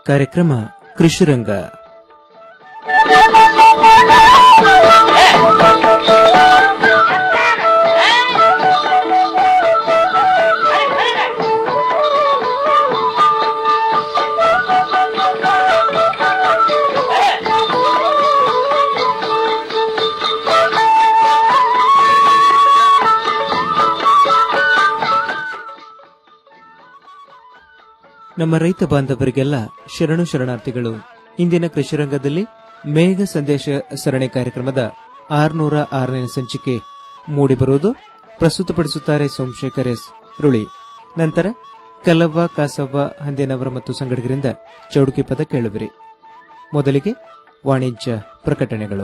ಕಾರ್ಯಕ್ರಮ ಕೃಷಿರಂಗ ನಮ್ಮ ರೈತ ಬಾಂಧವರಿಗೆಲ್ಲ ಶರಣು ಶರಣಾರ್ಥಿಗಳು ಇಂದಿನ ಕೃಷಿರಂಗದಲ್ಲಿ ಮೇಘ ಸಂದೇಶ ಸರಣಿ ಕಾರ್ಯಕ್ರಮದ ಆರ್ನೂರ ಆರನೇ ಸಂಚಿಕೆ ಮೂಡಿಬರುವುದು ಪ್ರಸ್ತುತಪಡಿಸುತ್ತಾರೆ ಸೋಮಶೇಖರ್ ಎಸ್ ರುಳಿ ನಂತರ ಕಲ್ಲವ್ವ ಕಾಸವ್ವ ಹಂದೇನವರ ಮತ್ತು ಸಂಗಡಿಗರಿಂದ ಚೌಡುಕಿ ಪದ ಕೇಳುವಿರಿ ಮೊದಲಿಗೆ ವಾಣಿಜ್ಯ ಪ್ರಕಟಣೆಗಳು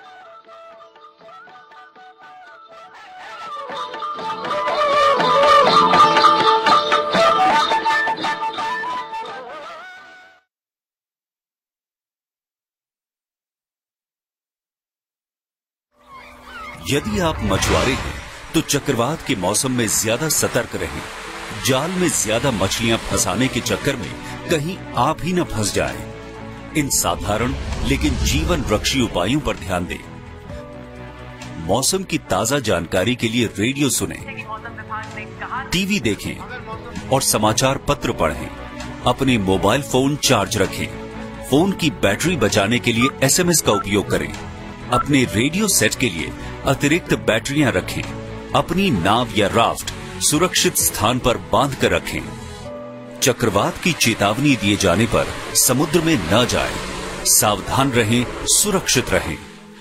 यदि आप मछुआरे हैं तो चक्रवात के मौसम में ज्यादा सतर्क रहें जाल में ज्यादा मछलियां फंसाने के चक्कर में कहीं आप ही न फंस जाएं। इन साधारण लेकिन जीवन रक्षी उपायों पर ध्यान दें मौसम की ताजा जानकारी के लिए रेडियो सुनें टीवी देखें और समाचार पत्र पढ़ें अपने मोबाइल फोन चार्ज रखें फोन की बैटरी बचाने के लिए एसएमएस का उपयोग करें अपने रेडियो सेट के लिए अतिरिक्त बैटरियां रखें अपनी नाव या राफ्ट सुरक्षित स्थान पर बांध कर रखें चक्रवात की चेतावनी दिए जाने पर समुद्र में न जाएं, सावधान रहें सुरक्षित रहें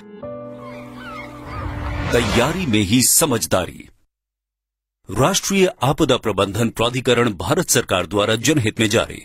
तैयारी में ही समझदारी राष्ट्रीय आपदा प्रबंधन प्राधिकरण भारत सरकार द्वारा जनहित में जारी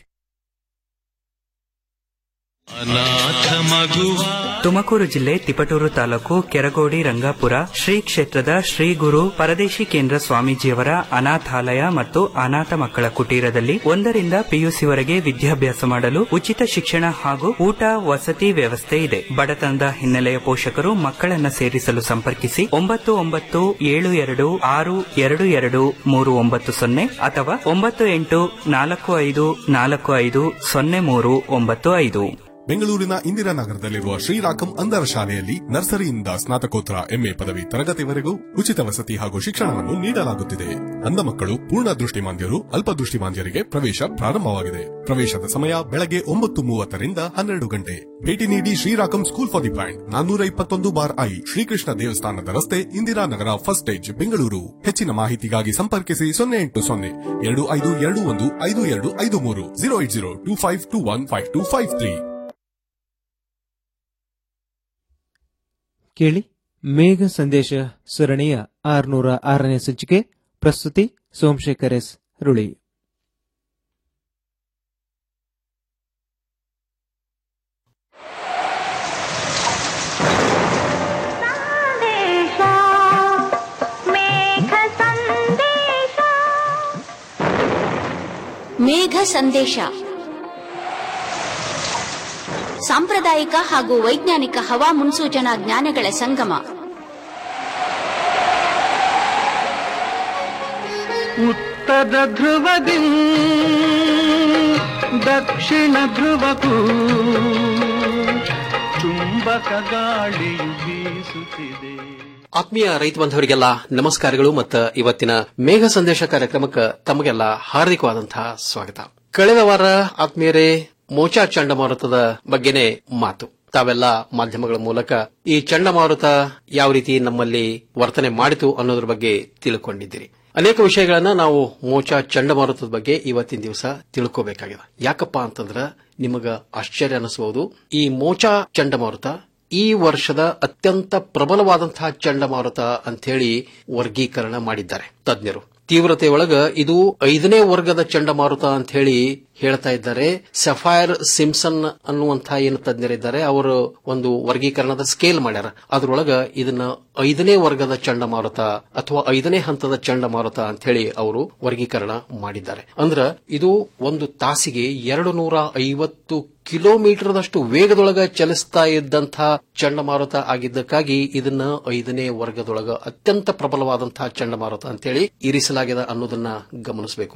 ತುಮಕೂರು ಜಿಲ್ಲೆ ತಿಪಟೂರು ತಾಲೂಕು ಕೆರಗೋಡಿ ರಂಗಾಪುರ ಶ್ರೀ ಕ್ಷೇತ್ರದ ಶ್ರೀ ಗುರು ಪರದೇಶಿ ಕೇಂದ್ರ ಸ್ವಾಮೀಜಿಯವರ ಅನಾಥಾಲಯ ಮತ್ತು ಅನಾಥ ಮಕ್ಕಳ ಕುಟೀರದಲ್ಲಿ ಒಂದರಿಂದ ಪಿಯುಸಿವರೆಗೆ ವಿದ್ಯಾಭ್ಯಾಸ ಮಾಡಲು ಉಚಿತ ಶಿಕ್ಷಣ ಹಾಗೂ ಊಟ ವಸತಿ ವ್ಯವಸ್ಥೆ ಇದೆ ಬಡತನದ ಹಿನ್ನೆಲೆಯ ಪೋಷಕರು ಮಕ್ಕಳನ್ನ ಸೇರಿಸಲು ಸಂಪರ್ಕಿಸಿ ಒಂಬತ್ತು ಒಂಬತ್ತು ಏಳು ಎರಡು ಆರು ಎರಡು ಎರಡು ಮೂರು ಒಂಬತ್ತು ಸೊನ್ನೆ ಅಥವಾ ಒಂಬತ್ತು ಎಂಟು ನಾಲ್ಕು ಐದು ನಾಲ್ಕು ಐದು ಸೊನ್ನೆ ಮೂರು ಒಂಬತ್ತು ಐದು ಬೆಂಗಳೂರಿನ ಇಂದಿರಾನಗರದಲ್ಲಿರುವ ಶ್ರೀರಾಕಂ ಅಂಧರ ಶಾಲೆಯಲ್ಲಿ ನರ್ಸರಿಯಿಂದ ಸ್ನಾತಕೋತ್ತರ ಎಂಎ ಪದವಿ ತರಗತಿವರೆಗೂ ಉಚಿತ ವಸತಿ ಹಾಗೂ ಶಿಕ್ಷಣವನ್ನು ನೀಡಲಾಗುತ್ತಿದೆ ಅಂಧ ಮಕ್ಕಳು ಪೂರ್ಣ ದೃಷ್ಟಿಮಾಂದ್ಯರು ಅಲ್ಪದೃಷ್ಟಿಮಾಂದ್ಯರಿಗೆ ಪ್ರವೇಶ ಪ್ರಾರಂಭವಾಗಿದೆ ಪ್ರವೇಶದ ಸಮಯ ಬೆಳಗ್ಗೆ ಒಂಬತ್ತು ಮೂವತ್ತರಿಂದ ಹನ್ನೆರಡು ಗಂಟೆ ಭೇಟಿ ನೀಡಿ ಶ್ರೀರಾಕಂ ಸ್ಕೂಲ್ ಫಾರ್ ದಿ ಬ್ಲೈಂಡ್ ನಾನ್ನೂರ ಇಪ್ಪತ್ತೊಂದು ಬಾರ್ ಐ ಶ್ರೀಕೃಷ್ಣ ದೇವಸ್ಥಾನದ ರಸ್ತೆ ಇಂದಿರಾನಗರ ಫಸ್ಟ್ ಸ್ಟೇಜ್ ಬೆಂಗಳೂರು ಹೆಚ್ಚಿನ ಮಾಹಿತಿಗಾಗಿ ಸಂಪರ್ಕಿಸಿ ಸೊನ್ನೆ ಎಂಟು ಸೊನ್ನೆ ಎರಡು ಐದು ಎರಡು ಒಂದು ಐದು ಎರಡು ಐದು ಮೂರು zero eight zero two five two one five two five three ಕೇಳಿ ಮೇಘ ಸಂದೇಶ ಸರಣಿಯ ಆರ್ನೂರ ಆರನೇ ಸಂಚಿಕೆ ಪ್ರಸ್ತುತಿ ಸೋಮಶೇಖರ್ ಎಸ್ ರುಳಿ ಸಂದೇಶ ಮೇಘ ಸಂದೇಶ ಮೇಘ ಸಂದೇಶ ಸಾಂಪ್ರದಾಯಿಕ ಹಾಗೂ ವೈಜ್ಞಾನಿಕ ಹವಾ ಮುನ್ಸೂಚನಾ ಜ್ಞಾನಗಳ ಸಂಗಮ ಉತ್ತರ ಧ್ರುವದಿ ದಕ್ಷಿಣ ಧ್ರುವಕ್ಕೂ ಚುಂಬಕ ಗಾಳಿಯು ಬೀಸುತ್ತಿದೆ ಆತ್ಮೀಯ ರೈತ ಬಾಂಧವರಿಗೆಲ್ಲ ನಮಸ್ಕಾರಗಳು ಮತ್ತು ಇವತ್ತಿನ ಮೇಘ ಸಂದೇಶ ಕಾರ್ಯಕ್ರಮಕ್ಕೆ ತಮಗೆಲ್ಲ ಹಾರ್ದಿಕವಾದಂತಹ ಸ್ವಾಗತ ಕಳೆದ ವಾರ ಆತ್ಮೀಯರೇ ಮೋಚಾ ಚಂಡಮಾರುತದ ಬಗ್ಗೆನೇ ಮಾತು ತಾವೆಲ್ಲ ಮಾಧ್ಯಮಗಳ ಮೂಲಕ ಈ ಚಂಡಮಾರುತ ಯಾವ ರೀತಿ ನಮ್ಮಲ್ಲಿ ವರ್ತನೆ ಮಾಡಿತು ಅನ್ನೋದ್ರ ಬಗ್ಗೆ ತಿಳ್ಕೊಂಡಿದ್ದೀರಿ ಅನೇಕ ವಿಷಯಗಳನ್ನ ನಾವು ಮೋಚಾ ಚಂಡಮಾರುತದ ಬಗ್ಗೆ ಇವತ್ತಿನ ದಿವಸ ತಿಳ್ಕೋಬೇಕಾಗಿದೆ ಯಾಕಪ್ಪ ಅಂತಂದ್ರ ನಿಮಗ ಆಶ್ಚರ್ಯ ಅನಿಸಬಹುದು ಈ ಮೋಚಾ ಚಂಡಮಾರುತ ಈ ವರ್ಷದ ಅತ್ಯಂತ ಪ್ರಬಲವಾದಂತಹ ಚಂಡಮಾರುತ ಅಂತ ಹೇಳಿ ವರ್ಗೀಕರಣ ಮಾಡಿದ್ದಾರೆ ತಜ್ಞರು ತೀವ್ರತೆಯೊಳಗ ಇದು ಐದನೇ ವರ್ಗದ ಚಂಡಮಾರುತ ಅಂತ ಹೇಳಿ ಹೇಳ್ತಾ ಇದ್ದಾರೆ ಸಫೈರ್ ಸಿಮ್ಸನ್ ಅನ್ನುವಂತಹ ಏನು ತಜ್ಞರಿದ್ದಾರೆ ಅವರು ಒಂದು ವರ್ಗೀಕರಣದ ಸ್ಕೇಲ್ ಮಾಡ್ಯಾರ ಅದರೊಳಗ ಇದನ್ನ ಐದನೇ ವರ್ಗದ ಚಂಡಮಾರುತ ಅಥವಾ ಐದನೇ ಹಂತದ ಚಂಡಮಾರುತ ಅಂತ ಹೇಳಿ ಅವರು ವರ್ಗೀಕರಣ ಮಾಡಿದ್ದಾರೆ ಅಂದ್ರ ಇದು ಒಂದು ತಾಸಿಗೆ ಎರಡು ನೂರ ಐವತ್ತು ಕಿಲೋಮೀಟರ್ದಷ್ಟು ವೇಗದೊಳಗ ಚಲಿಸ್ತಾ ಇದ್ದಂತಹ ಚಂಡಮಾರುತ ಆಗಿದ್ದಕ್ಕಾಗಿ ಇದನ್ನ ಐದನೇ ವರ್ಗದೊಳಗ ಅತ್ಯಂತ ಪ್ರಬಲವಾದಂತಹ ಚಂಡಮಾರುತ ಅಂತೇಳಿ ಇರಿಸಲಾಗಿದೆ ಅನ್ನೋದನ್ನ ಗಮನಿಸಬೇಕು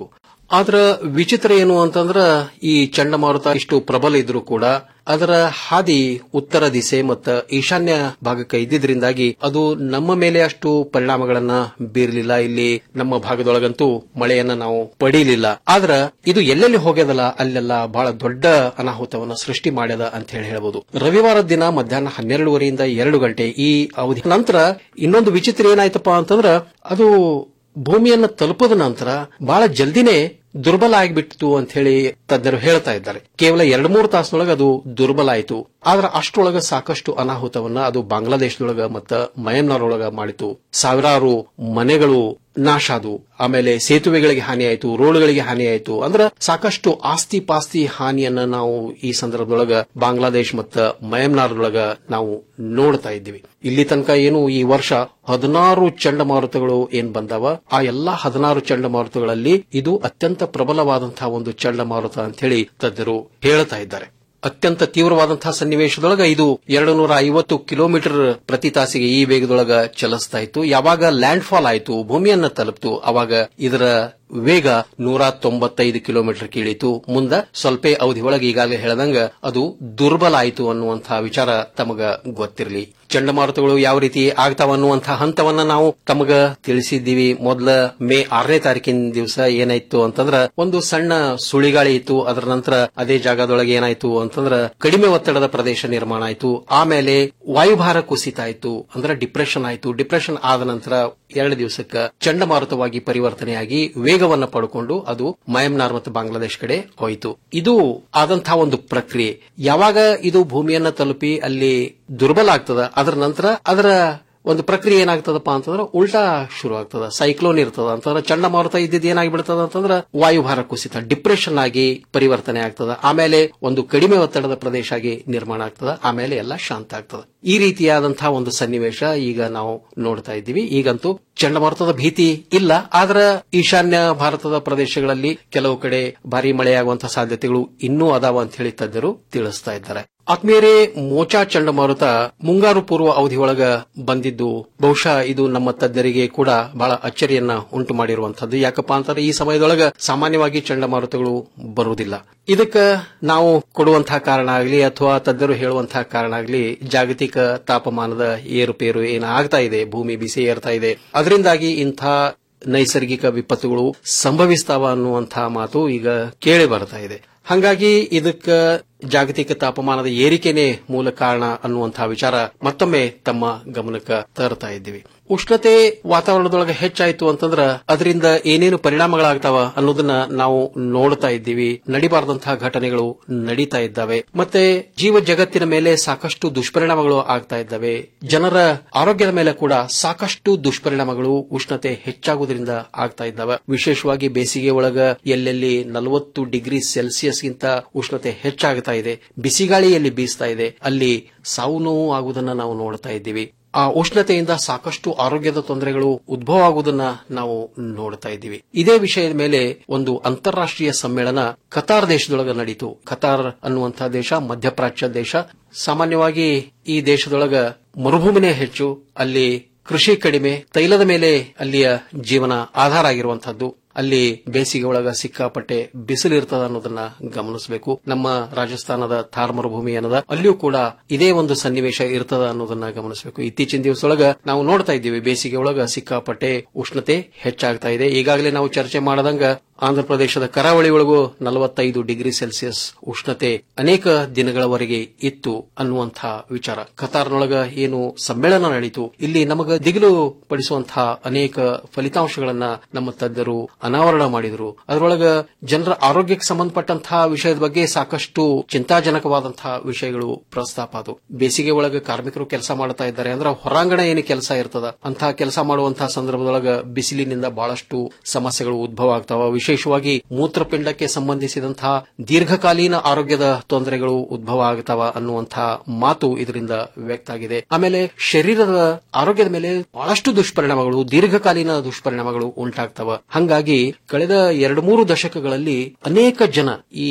ಆದ್ರ ವಿಚಿತ್ರ ಏನು ಅಂತಂದ್ರ ಈ ಚಂಡಮಾರುತ ಇಷ್ಟು ಪ್ರಬಲ ಇದ್ರೂ ಕೂಡ ಅದರ ಹಾದಿ ಉತ್ತರ ದಿಸೆ ಮತ್ತು ಈಶಾನ್ಯ ಭಾಗಕ್ಕೆ ಇದ್ದಿದ್ರಿಂದಾಗಿ ಅದು ನಮ್ಮ ಮೇಲೆ ಅಷ್ಟು ಪರಿಣಾಮಗಳನ್ನ ಬೀರಲಿಲ್ಲ ಇಲ್ಲಿ ನಮ್ಮ ಭಾಗದೊಳಗಂತೂ ಮಳೆಯನ್ನ ನಾವು ಪಡೀಲಿಲ್ಲ ಆದ್ರ ಇದು ಎಲ್ಲೆಲ್ಲಿ ಹೋಗ್ಯದಲ್ಲ ಅಲ್ಲೆಲ್ಲ ಬಹಳ ದೊಡ್ಡ ಅನಾಹುತವನ್ನ ಸೃಷ್ಟಿ ಮಾಡ್ಯದ ಅಂತ ಹೇಳಿ ಹೇಳ್ಬೋದು ರವಿವಾರದ ದಿನ ಮಧ್ಯಾಹ್ನ ಹನ್ನೆರಡುವರೆಯಿಂದ ಎರಡು ಗಂಟೆ ಈ ಅವಧಿ ನಂತರ ಇನ್ನೊಂದು ವಿಚಿತ್ರ ಏನಾಯ್ತಪ್ಪ ಅಂತಂದ್ರ ಅದು ಭೂಮಿಯನ್ನ ತಲುಪದ ನಂತರ ಬಹಳ ಜಲ್ದಿನೇ ದುರ್ಬಲ ಆಗಿಬಿಟ್ಟಿತು ಅಂತ ಹೇಳಿ ತಜ್ಞರು ಹೇಳ್ತಾ ಇದ್ದಾರೆ ಕೇವಲ ಎರಡು ಮೂರು ತಾಸಿನೊಳಗೆ ಅದು ದುರ್ಬಲ ಆಯಿತು ಆದ್ರೆ ಅಷ್ಟರೊಳಗ ಸಾಕಷ್ಟು ಅನಾಹುತವನ್ನ ಅದು ಬಾಂಗ್ಲಾದೇಶದೊಳಗ ಮತ್ತ ಮಯನ್ಮಾರ್ ಒಳಗ ಮಾಡಿತು ಸಾವಿರಾರು ಮನೆಗಳು ನಾಶ ಆದವು ಆಮೇಲೆ ಸೇತುವೆಗಳಿಗೆ ಹಾನಿ ಆಯಿತು ರೋಡ್ಗಳಿಗೆ ಹಾನಿ ಆಯಿತು ಅಂದ್ರೆ ಸಾಕಷ್ಟು ಆಸ್ತಿ ಪಾಸ್ತಿ ಹಾನಿಯನ್ನ ನಾವು ಈ ಸಂದರ್ಭದೊಳಗ ಬಾಂಗ್ಲಾದೇಶ್ ಮತ್ತು ಮಯನ್ಮಾರ್ದೊಳಗ ನಾವು ನೋಡ್ತಾ ಇದ್ದೀವಿ ಇಲ್ಲಿ ತನಕ ಏನು ಈ ವರ್ಷ ಹದಿನಾರು ಚಂಡಮಾರುತಗಳು ಏನ್ ಬಂದವ ಆ ಎಲ್ಲಾ ಹದಿನಾರು ಚಂಡಮಾರುತಗಳಲ್ಲಿ ಇದು ಅತ್ಯಂತ ಪ್ರಬಲವಾದಂತಹ ಒಂದು ಚಂಡಮಾರುತ ಅಂತ ಹೇಳಿ ತಜ್ಞರು ಹೇಳ್ತಾ ಇದ್ದಾರೆ ಅತ್ಯಂತ ತೀವ್ರವಾದಂತಹ ಸನ್ನಿವೇಶದೊಳಗ ಇದು ಎರಡು ನೂರ ಐವತ್ತು ಕಿಲೋಮೀಟರ್ ಪ್ರತಿ ತಾಸಿಗೆ ಈ ವೇಗದೊಳಗ ಚಲಿಸ್ತಾ ಇತ್ತು ಯಾವಾಗ ಲ್ಯಾಂಡ್ ಫಾಲ್ ಆಯಿತು ಭೂಮಿಯನ್ನ ತಲುಪ್ತು ಅವಾಗ ಇದರ ವೇಗ ನೂರ ತೊಂಬತ್ತೈದು ಕಿಲೋಮೀಟರ್ ಕೀಳಿತು ಮುಂದ ಸ್ವಲ್ಪ ಅವಧಿ ಒಳಗೆ ಈಗಾಗಲೇ ಹೇಳದಂಗ ಅದು ದುರ್ಬಲ ಆಯಿತು ಅನ್ನುವಂತಹ ವಿಚಾರ ತಮಗ ಗೊತ್ತಿರಲಿ ಚಂಡಮಾರುತಗಳು ಯಾವ ರೀತಿ ಆಗ್ತಾವ ಅನ್ನುವಂತಹ ಹಂತವನ್ನ ನಾವು ತಮಗ ತಿಳಿಸಿದ್ದೀವಿ ಮೊದಲ ಮೇ ಆರನೇ ತಾರೀಕಿನ ದಿವಸ ಏನಾಯ್ತು ಅಂತಂದ್ರ ಒಂದು ಸಣ್ಣ ಸುಳಿಗಾಳಿ ಇತ್ತು ಅದರ ನಂತರ ಅದೇ ಜಾಗದೊಳಗೆ ಏನಾಯ್ತು ಅಂತಂದ್ರ ಕಡಿಮೆ ಒತ್ತಡದ ಪ್ರದೇಶ ನಿರ್ಮಾಣ ಆಯಿತು ಆಮೇಲೆ ವಾಯುಭಾರ ಕುಸಿತ ಆಯಿತು ಅಂದ್ರೆ ಡಿಪ್ರೆಷನ್ ಆಯಿತು ಡಿಪ್ರೆಷನ್ ಆದ ನಂತರ ಎರಡು ದಿವಸಕ್ಕೆ ಚಂಡಮಾರುತವಾಗಿ ಪರಿವರ್ತನೆಯಾಗಿ ವೇಗವನ್ನ ಪಡ್ಕೊಂಡು ಅದು ಮಯಮ್ನಾರ್ ಮತ್ತು ಬಾಂಗ್ಲಾದೇಶ್ ಕಡೆ ಹೋಯಿತು ಇದು ಆದಂತಹ ಒಂದು ಪ್ರಕ್ರಿಯೆ ಯಾವಾಗ ಇದು ಭೂಮಿಯನ್ನ ತಲುಪಿ ಅಲ್ಲಿ ದುರ್ಬಲ ಆಗ್ತದ ಅದರ ನಂತರ ಅದರ ಒಂದು ಪ್ರಕ್ರಿಯೆ ಏನಾಗ್ತದಪ್ಪ ಅಂತಂದ್ರೆ ಉಲ್ಟಾ ಶುರು ಆಗ್ತದ ಸೈಕ್ಲೋನ್ ಇರ್ತದ ಅಂತಂದ್ರೆ ಚಂಡಮಾರುತ ಇದ್ದಿದ್ದು ಏನಾಗಿಬಿಡ್ತದ ಅಂತಂದ್ರೆ ವಾಯುಭಾರ ಕುಸಿತ ಡಿಪ್ರೆಷನ್ ಆಗಿ ಪರಿವರ್ತನೆ ಆಗ್ತದ ಆಮೇಲೆ ಒಂದು ಕಡಿಮೆ ಒತ್ತಡದ ಪ್ರದೇಶ ಆಗಿ ನಿರ್ಮಾಣ ಆಗ್ತದ ಆಮೇಲೆ ಎಲ್ಲ ಶಾಂತ ಆಗ್ತದ ಈ ರೀತಿಯಾದಂತಹ ಒಂದು ಸನ್ನಿವೇಶ ಈಗ ನಾವು ನೋಡ್ತಾ ಇದ್ದೀವಿ ಈಗಂತೂ ಚಂಡಮಾರುತದ ಭೀತಿ ಇಲ್ಲ ಆದ್ರ ಈಶಾನ್ಯ ಭಾರತದ ಪ್ರದೇಶಗಳಲ್ಲಿ ಕೆಲವು ಕಡೆ ಭಾರಿ ಮಳೆಯಾಗುವಂತಹ ಸಾಧ್ಯತೆಗಳು ಇನ್ನೂ ಅದಾವ ಅಂತ ಹೇಳಿ ತಜ್ಞರು ತಿಳಿಸ್ತಾ ಇದ್ದಾರೆ ಆತ್ಮೀಯರೇ ಮೋಚಾ ಚಂಡಮಾರುತ ಮುಂಗಾರು ಪೂರ್ವ ಅವಧಿಯೊಳಗ ಬಂದಿದ್ದು ಬಹುಶಃ ಇದು ನಮ್ಮ ತಜ್ಞರಿಗೆ ಕೂಡ ಬಹಳ ಅಚ್ಚರಿಯನ್ನ ಉಂಟು ಮಾಡಿರುವಂತದ್ದು ಯಾಕಪ್ಪ ಅಂತಂದ್ರೆ ಈ ಸಮಯದೊಳಗ ಸಾಮಾನ್ಯವಾಗಿ ಚಂಡಮಾರುತಗಳು ಬರುವುದಿಲ್ಲ ಇದಕ್ಕ ನಾವು ಕೊಡುವಂತಹ ಕಾರಣ ಆಗಲಿ ಅಥವಾ ತಜ್ಞರು ಹೇಳುವಂತಹ ಕಾರಣ ಆಗಲಿ ಜಾಗತಿಕ ತಾಪಮಾನದ ಏರುಪೇರು ಏನ ಆಗ್ತಾ ಇದೆ ಭೂಮಿ ಬಿಸಿ ಏರ್ತಾ ಇದೆ ಅದರಿಂದಾಗಿ ಇಂಥ ನೈಸರ್ಗಿಕ ವಿಪತ್ತುಗಳು ಸಂಭವಿಸ್ತಾವ ಅನ್ನುವಂತಹ ಮಾತು ಈಗ ಕೇಳಿ ಬರ್ತಾ ಇದೆ ಹಾಗಾಗಿ ಇದಕ್ಕ ಜಾಗತಿಕ ತಾಪಮಾನದ ಏರಿಕೆನೇ ಮೂಲ ಕಾರಣ ಅನ್ನುವಂತಹ ವಿಚಾರ ಮತ್ತೊಮ್ಮೆ ತಮ್ಮ ಗಮನಕ್ಕೆ ತರ್ತಾ ಇದ್ದೀವಿ ಉಷ್ಣತೆ ವಾತಾವರಣದೊಳಗೆ ಹೆಚ್ಚಾಯಿತು ಅಂತಂದ್ರ ಅದರಿಂದ ಏನೇನು ಪರಿಣಾಮಗಳಾಗ್ತಾವ ಅನ್ನೋದನ್ನ ನಾವು ನೋಡ್ತಾ ಇದ್ದೀವಿ ನಡಿಬಾರದಂತಹ ಘಟನೆಗಳು ನಡೀತಾ ಇದ್ದಾವೆ ಮತ್ತೆ ಜೀವ ಜಗತ್ತಿನ ಮೇಲೆ ಸಾಕಷ್ಟು ದುಷ್ಪರಿಣಾಮಗಳು ಆಗ್ತಾ ಇದ್ದಾವೆ ಜನರ ಆರೋಗ್ಯದ ಮೇಲೆ ಕೂಡ ಸಾಕಷ್ಟು ದುಷ್ಪರಿಣಾಮಗಳು ಉಷ್ಣತೆ ಹೆಚ್ಚಾಗುವುದರಿಂದ ಆಗ್ತಾ ಇದ್ದಾವೆ ವಿಶೇಷವಾಗಿ ಬೇಸಿಗೆ ಒಳಗ ಎಲ್ಲೆಲ್ಲಿ ನಲವತ್ತು ಡಿಗ್ರಿ ಸೆಲ್ಸಿಯಸ್ ಗಿಂತ ಉಷ್ಣತೆ ಹೆಚ್ಚಾಗ್ತಾ ಇದೆ ಬಿಸಿಗಾಳಿಯಲ್ಲಿ ಬೀಸ್ತಾ ಇದೆ ಅಲ್ಲಿ ಸಾವು ನೋವು ಆಗುವುದನ್ನ ನಾವು ನೋಡ್ತಾ ಇದ್ದೀವಿ ಆ ಉಷ್ಣತೆಯಿಂದ ಸಾಕಷ್ಟು ಆರೋಗ್ಯದ ತೊಂದರೆಗಳು ಉದ್ಭವ ಆಗುವುದನ್ನ ನಾವು ನೋಡ್ತಾ ಇದ್ದೀವಿ ಇದೇ ವಿಷಯದ ಮೇಲೆ ಒಂದು ಅಂತಾರಾಷ್ಟ್ರೀಯ ಸಮ್ಮೇಳನ ಕತಾರ್ ದೇಶದೊಳಗ ನಡೀತು ಕತಾರ್ ಅನ್ನುವಂತಹ ದೇಶ ಮಧ್ಯಪ್ರಾಚ್ಯ ದೇಶ ಸಾಮಾನ್ಯವಾಗಿ ಈ ದೇಶದೊಳಗ ಮರುಭೂಮಿನೇ ಹೆಚ್ಚು ಅಲ್ಲಿ ಕೃಷಿ ಕಡಿಮೆ ತೈಲದ ಮೇಲೆ ಅಲ್ಲಿಯ ಜೀವನ ಆಧಾರ ಆಗಿರುವಂತಹದ್ದು ಅಲ್ಲಿ ಬೇಸಿಗೆ ಒಳಗ ಸಿಕ್ಕಾಪಟ್ಟೆ ಬಿಸಿಲಿರ್ತದ ಅನ್ನೋದನ್ನ ಗಮನಿಸಬೇಕು ನಮ್ಮ ರಾಜಸ್ಥಾನದ ಥಾರ್ ಮರುಭೂಮಿ ಏನದ ಅಲ್ಲಿಯೂ ಕೂಡ ಇದೇ ಒಂದು ಸನ್ನಿವೇಶ ಇರ್ತದ ಅನ್ನೋದನ್ನ ಗಮನಿಸಬೇಕು ಇತ್ತೀಚಿನ ದಿವಸದೊಳಗ ನಾವು ನೋಡ್ತಾ ಇದ್ದೀವಿ ಬೇಸಿಗೆ ಒಳಗ ಸಿಕ್ಕಾಪಟ್ಟೆ ಉಷ್ಣತೆ ಹೆಚ್ಚಾಗ್ತಾ ಇದೆ ಈಗಾಗಲೇ ನಾವು ಚರ್ಚೆ ಮಾಡದಂಗ ಆಂಧ್ರ ಪ್ರದೇಶದ ಕರಾವಳಿ ಒಳಗೂ ನಲವತ್ತೈದು ಡಿಗ್ರಿ ಸೆಲ್ಸಿಯಸ್ ಉಷ್ಣತೆ ಅನೇಕ ದಿನಗಳವರೆಗೆ ಇತ್ತು ಅನ್ನುವಂತಹ ವಿಚಾರ ಕತಾರ್ನೊಳಗ ಏನು ಸಮ್ಮೇಳನ ನಡೀತು ಇಲ್ಲಿ ನಮಗ ದಿಗಿಲು ಪಡಿಸುವಂತಹ ಅನೇಕ ಫಲಿತಾಂಶಗಳನ್ನ ನಮ್ಮ ತಜ್ಞರು ಅನಾವರಣ ಮಾಡಿದರು ಅದರೊಳಗ ಜನರ ಆರೋಗ್ಯಕ್ಕೆ ಸಂಬಂಧಪಟ್ಟಂತಹ ವಿಷಯದ ಬಗ್ಗೆ ಸಾಕಷ್ಟು ಚಿಂತಾಜನಕವಾದಂತಹ ವಿಷಯಗಳು ಪ್ರಸ್ತಾಪ ಅದು ಬೇಸಿಗೆ ಒಳಗ ಕಾರ್ಮಿಕರು ಕೆಲಸ ಮಾಡ್ತಾ ಇದ್ದಾರೆ ಅಂದ್ರೆ ಹೊರಾಂಗಣ ಏನು ಕೆಲಸ ಇರ್ತದ ಅಂತಹ ಕೆಲಸ ಮಾಡುವಂತಹ ಸಂದರ್ಭದೊಳಗ ಬಿಸಿಲಿನಿಂದ ಬಹಳಷ್ಟು ಸಮಸ್ಯೆಗಳು ಉದ್ಭವ ಆಗ್ತಾವ ವಿಶೇಷವಾಗಿ ಮೂತ್ರಪಿಂಡಕ್ಕೆ ಸಂಬಂಧಿಸಿದಂತಹ ದೀರ್ಘಕಾಲೀನ ಆರೋಗ್ಯದ ತೊಂದರೆಗಳು ಉದ್ಭವ ಆಗ್ತಾವ ಅನ್ನುವಂತಹ ಮಾತು ಇದರಿಂದ ವ್ಯಕ್ತ ಆಗಿದೆ ಆಮೇಲೆ ಶರೀರದ ಆರೋಗ್ಯದ ಮೇಲೆ ಬಹಳಷ್ಟು ದುಷ್ಪರಿಣಾಮಗಳು ದೀರ್ಘಕಾಲೀನ ದುಷ್ಪರಿಣಾಮಗಳು ಉಂಟಾಗ್ತವ ಹಂಗಾಗಿ ಕಳೆದ ಎರಡು ಮೂರು ದಶಕಗಳಲ್ಲಿ ಅನೇಕ ಜನ ಈ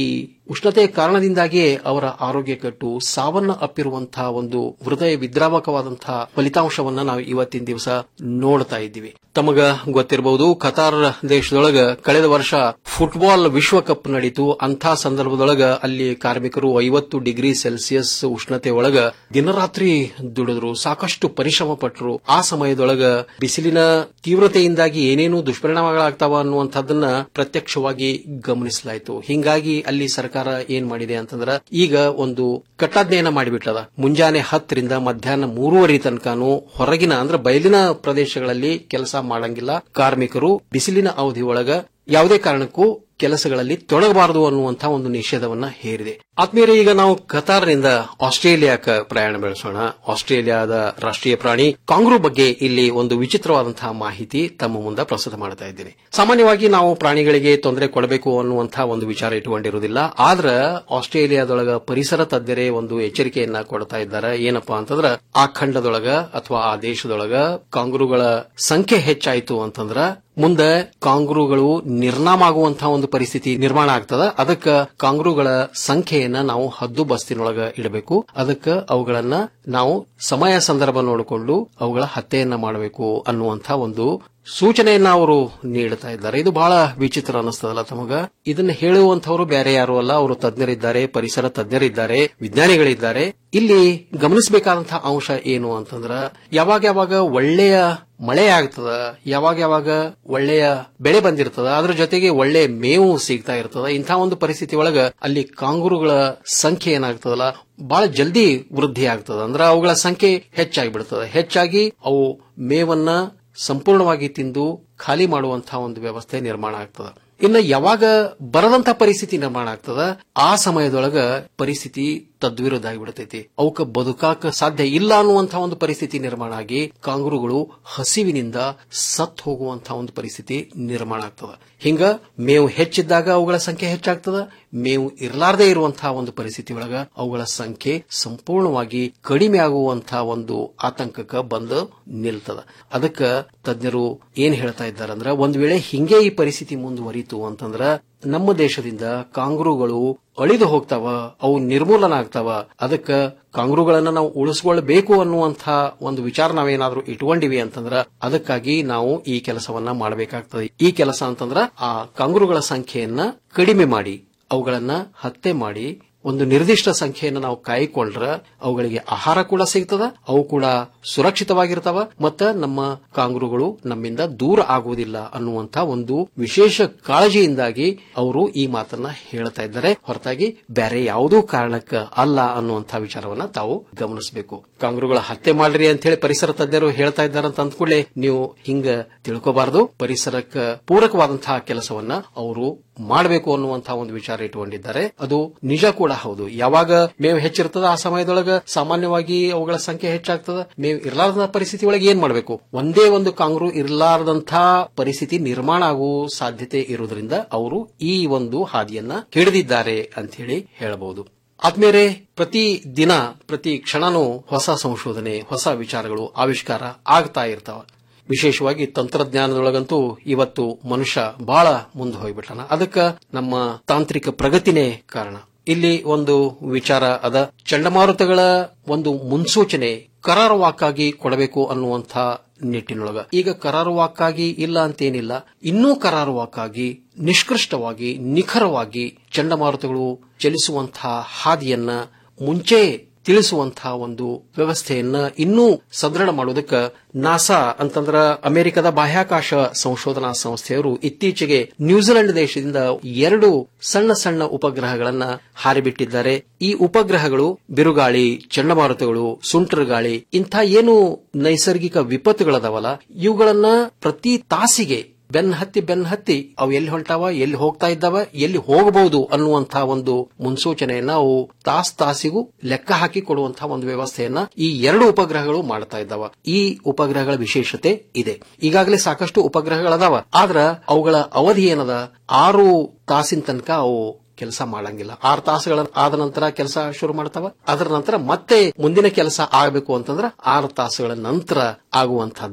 ಉಷ್ಣತೆಯ ಕಾರಣದಿಂದಾಗಿಯೇ ಅವರ ಆರೋಗ್ಯ ಕೆಟ್ಟು ಸಾವನ್ನ ಅಪ್ಪಿರುವಂತಹ ಒಂದು ಹೃದಯ ವಿದ್ರಾವಕವಾದಂತಹ ಫಲಿತಾಂಶವನ್ನ ನಾವು ಇವತ್ತಿನ ದಿವಸ ನೋಡ್ತಾ ಇದ್ದೀವಿ ತಮಗ ಗೊತ್ತಿರಬಹುದು ಕತಾರ್ ದೇಶದೊಳಗ ಕಳೆದ ವರ್ಷ ಫುಟ್ಬಾಲ್ ವಿಶ್ವಕಪ್ ನಡೀತು ಅಂಥ ಸಂದರ್ಭದೊಳಗ ಅಲ್ಲಿ ಕಾರ್ಮಿಕರು ಐವತ್ತು ಡಿಗ್ರಿ ಸೆಲ್ಸಿಯಸ್ ಉಷ್ಣತೆ ಒಳಗ ದಿನರಾತ್ರಿ ದುಡಿದ್ರು ಸಾಕಷ್ಟು ಪರಿಶ್ರಮ ಪಟ್ಟರು ಆ ಸಮಯದೊಳಗ ಬಿಸಿಲಿನ ತೀವ್ರತೆಯಿಂದಾಗಿ ಏನೇನು ದುಷ್ಪರಿಣಾಮಗಳಾಗ್ತಾವ ಅನ್ನುವಂಥದ್ದನ್ನ ಪ್ರತ್ಯಕ್ಷವಾಗಿ ಗಮನಿಸಲಾಯಿತು ಹಿಂಗಾಗಿ ಅಲ್ಲಿ ಸರ್ಕಾರ ಏನ್ ಮಾಡಿದೆ ಅಂತಂದ್ರ ಈಗ ಒಂದು ಕಟ್ಟಾಜ್ಞೆಯನ್ನ ಮಾಡಿಬಿಟ್ಟದ ಮುಂಜಾನೆ ಹತ್ತರಿಂದ ಮಧ್ಯಾಹ್ನ ಮೂರುವರೆ ತನಕನೂ ಹೊರಗಿನ ಅಂದ್ರೆ ಬಯಲಿನ ಪ್ರದೇಶಗಳಲ್ಲಿ ಕೆಲಸ ಮಾಡಂಗಿಲ್ಲ ಕಾರ್ಮಿಕರು ಬಿಸಿಲಿನ ಅವಧಿ ಒಳಗ ಯಾವುದೇ ಕಾರಣಕ್ಕೂ ಕೆಲಸಗಳಲ್ಲಿ ತೊಡಗಬಾರದು ಅನ್ನುವಂತಹ ಒಂದು ನಿಷೇಧವನ್ನ ಹೇರಿದೆ ಆದ್ಮೇಲೆ ಈಗ ನಾವು ಕತಾರ್ನಿಂದ ಆಸ್ಟ್ರೇಲಿಯಾಕ್ಕೆ ಪ್ರಯಾಣ ಬೆಳೆಸೋಣ ಆಸ್ಟ್ರೇಲಿಯಾದ ರಾಷ್ಟ್ರೀಯ ಪ್ರಾಣಿ ಕಾಂಗ್ರೂ ಬಗ್ಗೆ ಇಲ್ಲಿ ಒಂದು ವಿಚಿತ್ರವಾದಂತಹ ಮಾಹಿತಿ ತಮ್ಮ ಮುಂದೆ ಪ್ರಸ್ತುತ ಮಾಡ್ತಾ ಇದ್ದೀನಿ ಸಾಮಾನ್ಯವಾಗಿ ನಾವು ಪ್ರಾಣಿಗಳಿಗೆ ತೊಂದರೆ ಕೊಡಬೇಕು ಅನ್ನುವಂತಹ ಒಂದು ವಿಚಾರ ಇಟ್ಟುಕೊಂಡಿರುವುದಿಲ್ಲ ಆದ್ರ ಆಸ್ಟ್ರೇಲಿಯಾದೊಳಗ ಪರಿಸರ ತಜ್ಞರೇ ಒಂದು ಎಚ್ಚರಿಕೆಯನ್ನ ಕೊಡ್ತಾ ಇದ್ದಾರೆ ಏನಪ್ಪಾ ಅಂತಂದ್ರ ಆ ಖಂಡದೊಳಗ ಅಥವಾ ಆ ದೇಶದೊಳಗ ಕಾಂಗ್ರೂಗಳ ಸಂಖ್ಯೆ ಹೆಚ್ಚಾಯಿತು ಅಂತಂದ್ರ ಮುಂದೆ ಕಾಂಗ್ರೂಗಳು ನಿರ್ನಾಮ ಆಗುವಂತಹ ಒಂದು ಪರಿಸ್ಥಿತಿ ನಿರ್ಮಾಣ ಆಗ್ತದ ಅದಕ್ಕೆ ಕಾಂಗ್ರೂಗಳ ಸಂಖ್ಯೆಯನ್ನ ನಾವು ಹದ್ದು ಬಸ್ತಿನೊಳಗ ಇಡಬೇಕು ಅದಕ್ಕೆ ಅವುಗಳನ್ನ ನಾವು ಸಮಯ ಸಂದರ್ಭ ನೋಡಿಕೊಂಡು ಅವುಗಳ ಹತ್ಯೆಯನ್ನ ಮಾಡಬೇಕು ಅನ್ನುವಂತಹ ಒಂದು ಸೂಚನೆಯನ್ನ ಅವರು ನೀಡುತ್ತಾ ಇದ್ದಾರೆ ಇದು ಬಹಳ ವಿಚಿತ್ರ ಅನ್ನಿಸ್ತದಲ್ಲ ತಮಗ ಇದನ್ನ ಹೇಳುವಂತವರು ಬೇರೆ ಯಾರು ಅಲ್ಲ ಅವರು ತಜ್ಞರಿದ್ದಾರೆ ಪರಿಸರ ತಜ್ಞರಿದ್ದಾರೆ ವಿಜ್ಞಾನಿಗಳಿದ್ದಾರೆ ಇಲ್ಲಿ ಗಮನಿಸಬೇಕಾದಂತಹ ಅಂಶ ಏನು ಅಂತಂದ್ರ ಯಾವಾಗ ಯಾವಾಗ ಒಳ್ಳೆಯ ಮಳೆ ಆಗ್ತದ ಯಾವಾಗ ಯಾವಾಗ ಒಳ್ಳೆಯ ಬೆಳೆ ಬಂದಿರ್ತದ ಅದ್ರ ಜೊತೆಗೆ ಒಳ್ಳೆ ಮೇವು ಸಿಗ್ತಾ ಇರ್ತದ ಇಂಥ ಒಂದು ಪರಿಸ್ಥಿತಿ ಒಳಗ ಅಲ್ಲಿ ಕಾಂಗೂರುಗಳ ಸಂಖ್ಯೆ ಏನಾಗ್ತದಲ್ಲ ಬಹಳ ಜಲ್ದಿ ವೃದ್ಧಿ ಆಗ್ತದ ಅಂದ್ರೆ ಅವುಗಳ ಸಂಖ್ಯೆ ಹೆಚ್ಚಾಗಿ ಬಿಡ್ತದೆ ಹೆಚ್ಚಾಗಿ ಅವು ಮೇವನ್ನ ಸಂಪೂರ್ಣವಾಗಿ ತಿಂದು ಖಾಲಿ ಮಾಡುವಂತಹ ಒಂದು ವ್ಯವಸ್ಥೆ ನಿರ್ಮಾಣ ಆಗ್ತದ ಇನ್ನು ಯಾವಾಗ ಬರದಂತ ಪರಿಸ್ಥಿತಿ ನಿರ್ಮಾಣ ಆಗ್ತದ ಆ ಸಮಯದೊಳಗ ಪರಿಸ್ಥಿತಿ ತದ್ವಿರುದ್ಧ ಆಗಿಬಿಡ್ತೈತಿ ಅವಕ್ಕ ಬದುಕಾಕ ಸಾಧ್ಯ ಇಲ್ಲ ಅನ್ನುವಂತಹ ಒಂದು ಪರಿಸ್ಥಿತಿ ನಿರ್ಮಾಣ ಆಗಿ ಕಾಂಗ್ರೂಗಳು ಹಸಿವಿನಿಂದ ಸತ್ ಹೋಗುವಂತಹ ಒಂದು ಪರಿಸ್ಥಿತಿ ನಿರ್ಮಾಣ ಆಗ್ತದ ಹಿಂಗ ಮೇವು ಹೆಚ್ಚಿದ್ದಾಗ ಅವುಗಳ ಸಂಖ್ಯೆ ಹೆಚ್ಚಾಗ್ತದ ಮೇವು ಇರಲಾರದೆ ಇರುವಂತಹ ಒಂದು ಪರಿಸ್ಥಿತಿ ಒಳಗ ಅವುಗಳ ಸಂಖ್ಯೆ ಸಂಪೂರ್ಣವಾಗಿ ಕಡಿಮೆ ಆಗುವಂತಹ ಒಂದು ಆತಂಕಕ್ಕೆ ಬಂದು ನಿಲ್ತದ ಅದಕ್ಕ ತಜ್ಞರು ಏನ್ ಹೇಳ್ತಾ ಇದ್ದಾರಂದ್ರ ಒಂದ್ ವೇಳೆ ಹಿಂಗೆ ಈ ಪರಿಸ್ಥಿತಿ ಮುಂದುವರಿತು ಅಂತಂದ್ರ ನಮ್ಮ ದೇಶದಿಂದ ಕಾಂಗ್ರೂಗಳು ಅಳಿದು ಹೋಗ್ತಾವ ಅವು ನಿರ್ಮೂಲನ ಆಗ್ತಾವ ಅದಕ್ಕ ಕಾಂಗ್ರೂಗಳನ್ನ ನಾವು ಉಳಿಸ್ಕೊಳ್ಬೇಕು ಅನ್ನುವಂಥ ಒಂದು ವಿಚಾರ ನಾವೇನಾದ್ರೂ ಇಟ್ಕೊಂಡಿವಿ ಅಂತಂದ್ರ ಅದಕ್ಕಾಗಿ ನಾವು ಈ ಕೆಲಸವನ್ನ ಮಾಡಬೇಕಾಗ್ತದೆ ಈ ಕೆಲಸ ಅಂತಂದ್ರ ಆ ಕಾಂಗ್ರೂಗಳ ಸಂಖ್ಯೆಯನ್ನ ಕಡಿಮೆ ಮಾಡಿ ಅವುಗಳನ್ನ ಹತ್ಯೆ ಮಾಡಿ ಒಂದು ನಿರ್ದಿಷ್ಟ ಸಂಖ್ಯೆಯನ್ನು ನಾವು ಕಾಯ್ಕೊಂಡ್ರ ಅವುಗಳಿಗೆ ಆಹಾರ ಕೂಡ ಸಿಗ್ತದ ಅವು ಕೂಡ ಸುರಕ್ಷಿತವಾಗಿರ್ತಾವ ಮತ್ತ ನಮ್ಮ ಕಾಂಗ್ರೂಗಳು ನಮ್ಮಿಂದ ದೂರ ಆಗುವುದಿಲ್ಲ ಅನ್ನುವಂತ ಒಂದು ವಿಶೇಷ ಕಾಳಜಿಯಿಂದಾಗಿ ಅವರು ಈ ಮಾತನ್ನ ಹೇಳ್ತಾ ಇದ್ದಾರೆ ಹೊರತಾಗಿ ಬೇರೆ ಯಾವುದೋ ಕಾರಣಕ್ಕ ಅಲ್ಲ ಅನ್ನುವಂತ ವಿಚಾರವನ್ನ ತಾವು ಗಮನಿಸಬೇಕು ಕಾಂಗ್ರೂಗಳ ಹತ್ಯೆ ಮಾಡ್ರಿ ಅಂತ ಹೇಳಿ ಪರಿಸರ ತಜ್ಞರು ಹೇಳ್ತಾ ಇದ್ದಾರೆ ಅಂತ ಅಂದ್ಕೂಡ್ಲೆ ನೀವು ಹಿಂಗ ತಿಳ್ಕೋಬಾರದು ಪರಿಸರಕ್ಕೆ ಪೂರಕವಾದಂತಹ ಕೆಲಸವನ್ನ ಅವರು ಮಾಡಬೇಕು ಅನ್ನುವಂತಹ ಒಂದು ವಿಚಾರ ಇಟ್ಟುಕೊಂಡಿದ್ದಾರೆ ಅದು ನಿಜ ಕೂಡ ಹೌದು ಯಾವಾಗ ಮೇವು ಹೆಚ್ಚಿರ್ತದ ಆ ಸಮಯದೊಳಗ ಸಾಮಾನ್ಯವಾಗಿ ಅವುಗಳ ಸಂಖ್ಯೆ ಹೆಚ್ಚಾಗ್ತದ ಮೇವು ಇರಲಾರದ ಪರಿಸ್ಥಿತಿ ಒಳಗೆ ಏನ್ ಮಾಡಬೇಕು ಒಂದೇ ಒಂದು ಕಾಂಗ್ರೂ ಇರಲಾರದಂತಹ ಪರಿಸ್ಥಿತಿ ನಿರ್ಮಾಣ ಆಗುವ ಸಾಧ್ಯತೆ ಇರುವುದರಿಂದ ಅವರು ಈ ಒಂದು ಹಾದಿಯನ್ನ ಹಿಡಿದಿದ್ದಾರೆ ಅಂತ ಹೇಳಿ ಹೇಳಬಹುದು ಆದ್ಮೇಲೆ ಪ್ರತಿ ದಿನ ಪ್ರತಿ ಕ್ಷಣನೂ ಹೊಸ ಸಂಶೋಧನೆ ಹೊಸ ವಿಚಾರಗಳು ಆವಿಷ್ಕಾರ ಆಗ್ತಾ ಇರ್ತಾವ ವಿಶೇಷವಾಗಿ ತಂತ್ರಜ್ಞಾನದೊಳಗಂತೂ ಇವತ್ತು ಮನುಷ್ಯ ಬಹಳ ಮುಂದೆ ಹೋಗ್ಬಿಟ್ಟಾನ ಅದಕ್ಕ ನಮ್ಮ ತಾಂತ್ರಿಕ ಪ್ರಗತಿನೇ ಕಾರಣ ಇಲ್ಲಿ ಒಂದು ವಿಚಾರ ಅದ ಚಂಡಮಾರುತಗಳ ಒಂದು ಮುನ್ಸೂಚನೆ ಕರಾರುವಾಕ್ಕಾಗಿ ಕೊಡಬೇಕು ಅನ್ನುವಂಥ ನಿಟ್ಟಿನೊಳಗ ಈಗ ಕರಾರುವಾಕ್ಕಾಗಿ ಇಲ್ಲ ಅಂತೇನಿಲ್ಲ ಇನ್ನೂ ಕರಾರುವಾಕ್ಕಾಗಿ ನಿಷ್ಕೃಷ್ಟವಾಗಿ ನಿಖರವಾಗಿ ಚಂಡಮಾರುತಗಳು ಚಲಿಸುವಂತಹ ಹಾದಿಯನ್ನ ಮುಂಚೆ ತಿಳಿಸುವಂತಹ ಒಂದು ವ್ಯವಸ್ಥೆಯನ್ನ ಇನ್ನೂ ಸದೃಢ ಮಾಡೋದಕ್ಕೆ ನಾಸಾ ಅಂತಂದ್ರ ಅಮೆರಿಕದ ಬಾಹ್ಯಾಕಾಶ ಸಂಶೋಧನಾ ಸಂಸ್ಥೆಯವರು ಇತ್ತೀಚೆಗೆ ನ್ಯೂಜಿಲೆಂಡ್ ದೇಶದಿಂದ ಎರಡು ಸಣ್ಣ ಸಣ್ಣ ಉಪಗ್ರಹಗಳನ್ನ ಹಾರಿಬಿಟ್ಟಿದ್ದಾರೆ ಈ ಉಪಗ್ರಹಗಳು ಬಿರುಗಾಳಿ ಚಂಡಮಾರುತಗಳು ಸುಂಟರ್ ಗಾಳಿ ಇಂಥ ಏನು ನೈಸರ್ಗಿಕ ವಿಪತ್ತುಗಳದಾವಲ್ಲ ಇವುಗಳನ್ನ ಪ್ರತಿ ತಾಸಿಗೆ ಬೆನ್ ಹತ್ತಿ ಬೆನ್ ಹತ್ತಿ ಅವು ಎಲ್ಲಿ ಹೊಂಟಾವ ಎಲ್ಲಿ ಹೋಗ್ತಾ ಇದ್ದಾವ ಎಲ್ಲಿ ಹೋಗಬಹುದು ಅನ್ನುವಂತಹ ಒಂದು ಮುನ್ಸೂಚನೆಯನ್ನ ಅವು ತಾಸ್ ತಾಸಿಗೂ ಲೆಕ್ಕ ಹಾಕಿ ಕೊಡುವಂತಹ ಒಂದು ವ್ಯವಸ್ಥೆಯನ್ನ ಈ ಎರಡು ಉಪಗ್ರಹಗಳು ಮಾಡ್ತಾ ಇದ್ದಾವ ಈ ಉಪಗ್ರಹಗಳ ವಿಶೇಷತೆ ಇದೆ ಈಗಾಗಲೇ ಸಾಕಷ್ಟು ಉಪಗ್ರಹಗಳದಾವ ಆದ್ರ ಅವುಗಳ ಅವಧಿ ಏನದ ಆರು ತಾಸಿನ ತನಕ ಅವು ಕೆಲಸ ಮಾಡಂಗಿಲ್ಲ ಆರು ತಾಸುಗಳ ಆದ ನಂತರ ಕೆಲಸ ಶುರು ಮಾಡ್ತಾವ ಅದರ ನಂತರ ಮತ್ತೆ ಮುಂದಿನ ಕೆಲಸ ಆಗಬೇಕು ಅಂತಂದ್ರೆ ಆರು ತಾಸುಗಳ ನಂತರ ಆಗುವಂತಹದ್ದು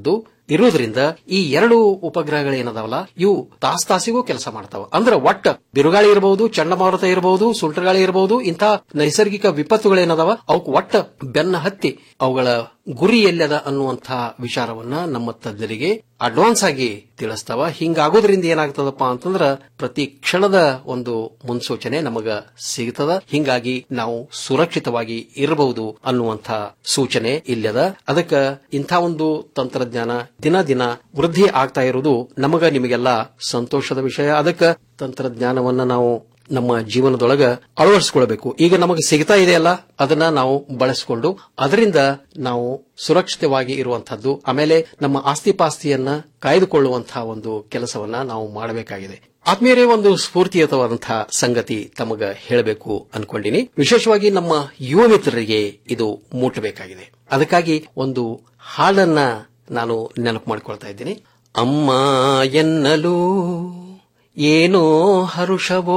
ಇರುವುದರಿಂದ ಈ ಎರಡು ಉಪಗ್ರಹಗಳೇನದಾವಲ್ಲ ಇವು ತಾಸ್ ತಾಸಿಗೂ ಕೆಲಸ ಮಾಡ್ತಾವ ಅಂದ್ರೆ ಒಟ್ಟ ಬಿರುಗಾಳಿ ಇರಬಹುದು ಚಂಡಮಾರುತ ಇರಬಹುದು ಸುಂಟರಗಾಳಿ ಇರಬಹುದು ಇಂಥ ನೈಸರ್ಗಿಕ ವಿಪತ್ತುಗಳೇನದಾವ ಅವಕ್ಕೆ ಒಟ್ಟ ಬೆನ್ನ ಹತ್ತಿ ಅವುಗಳ ಗುರಿ ಎಲ್ಲದ ಅನ್ನುವಂಥ ವಿಚಾರವನ್ನ ನಮ್ಮ ತಜ್ಞರಿಗೆ ಅಡ್ವಾನ್ಸ್ ಆಗಿ ತಿಳಿಸ್ತಾವ ಹಿಂಗಾಗೋದ್ರಿಂದ ಏನಾಗ್ತದಪ್ಪ ಅಂತಂದ್ರ ಪ್ರತಿ ಕ್ಷಣದ ಒಂದು ಮುನ್ಸೂಚನೆ ನಮಗ ಸಿಗ್ತದ ಹಿಂಗಾಗಿ ನಾವು ಸುರಕ್ಷಿತವಾಗಿ ಇರಬಹುದು ಅನ್ನುವಂಥ ಸೂಚನೆ ಇಲ್ಲದ ಅದಕ್ಕ ಇಂಥ ಒಂದು ತಂತ್ರಜ್ಞಾನ ದಿನ ದಿನ ವೃದ್ಧಿ ಆಗ್ತಾ ಇರುವುದು ನಮಗ ನಿಮಗೆಲ್ಲ ಸಂತೋಷದ ವಿಷಯ ಅದಕ್ಕ ತಂತ್ರಜ್ಞಾನವನ್ನ ನಾವು ನಮ್ಮ ಜೀವನದೊಳಗ ಅಳವಡಿಸಿಕೊಳ್ಬೇಕು ಈಗ ನಮಗೆ ಸಿಗ್ತಾ ಇದೆಯಲ್ಲ ಅದನ್ನ ನಾವು ಬಳಸಿಕೊಂಡು ಅದರಿಂದ ನಾವು ಸುರಕ್ಷಿತವಾಗಿ ಇರುವಂತಹದ್ದು ಆಮೇಲೆ ನಮ್ಮ ಆಸ್ತಿ ಪಾಸ್ತಿಯನ್ನ ಕಾಯ್ದುಕೊಳ್ಳುವಂತಹ ಒಂದು ಕೆಲಸವನ್ನ ನಾವು ಮಾಡಬೇಕಾಗಿದೆ ಆತ್ಮೀಯರೇ ಒಂದು ಸ್ಫೂರ್ತಿಯುತವಾದಂತಹ ಸಂಗತಿ ತಮಗ ಹೇಳಬೇಕು ಅನ್ಕೊಂಡಿನಿ ವಿಶೇಷವಾಗಿ ನಮ್ಮ ಯುವ ಮಿತ್ರರಿಗೆ ಇದು ಮುಟ್ಟಬೇಕಾಗಿದೆ ಅದಕ್ಕಾಗಿ ಒಂದು ಹಾಡನ್ನ ನಾನು ನೆನಪು ಮಾಡಿಕೊಳ್ತಾ ಇದ್ದೀನಿ ಅಮ್ಮ ಎನ್ನಲು ಏನೋ ಹರುಷವೋ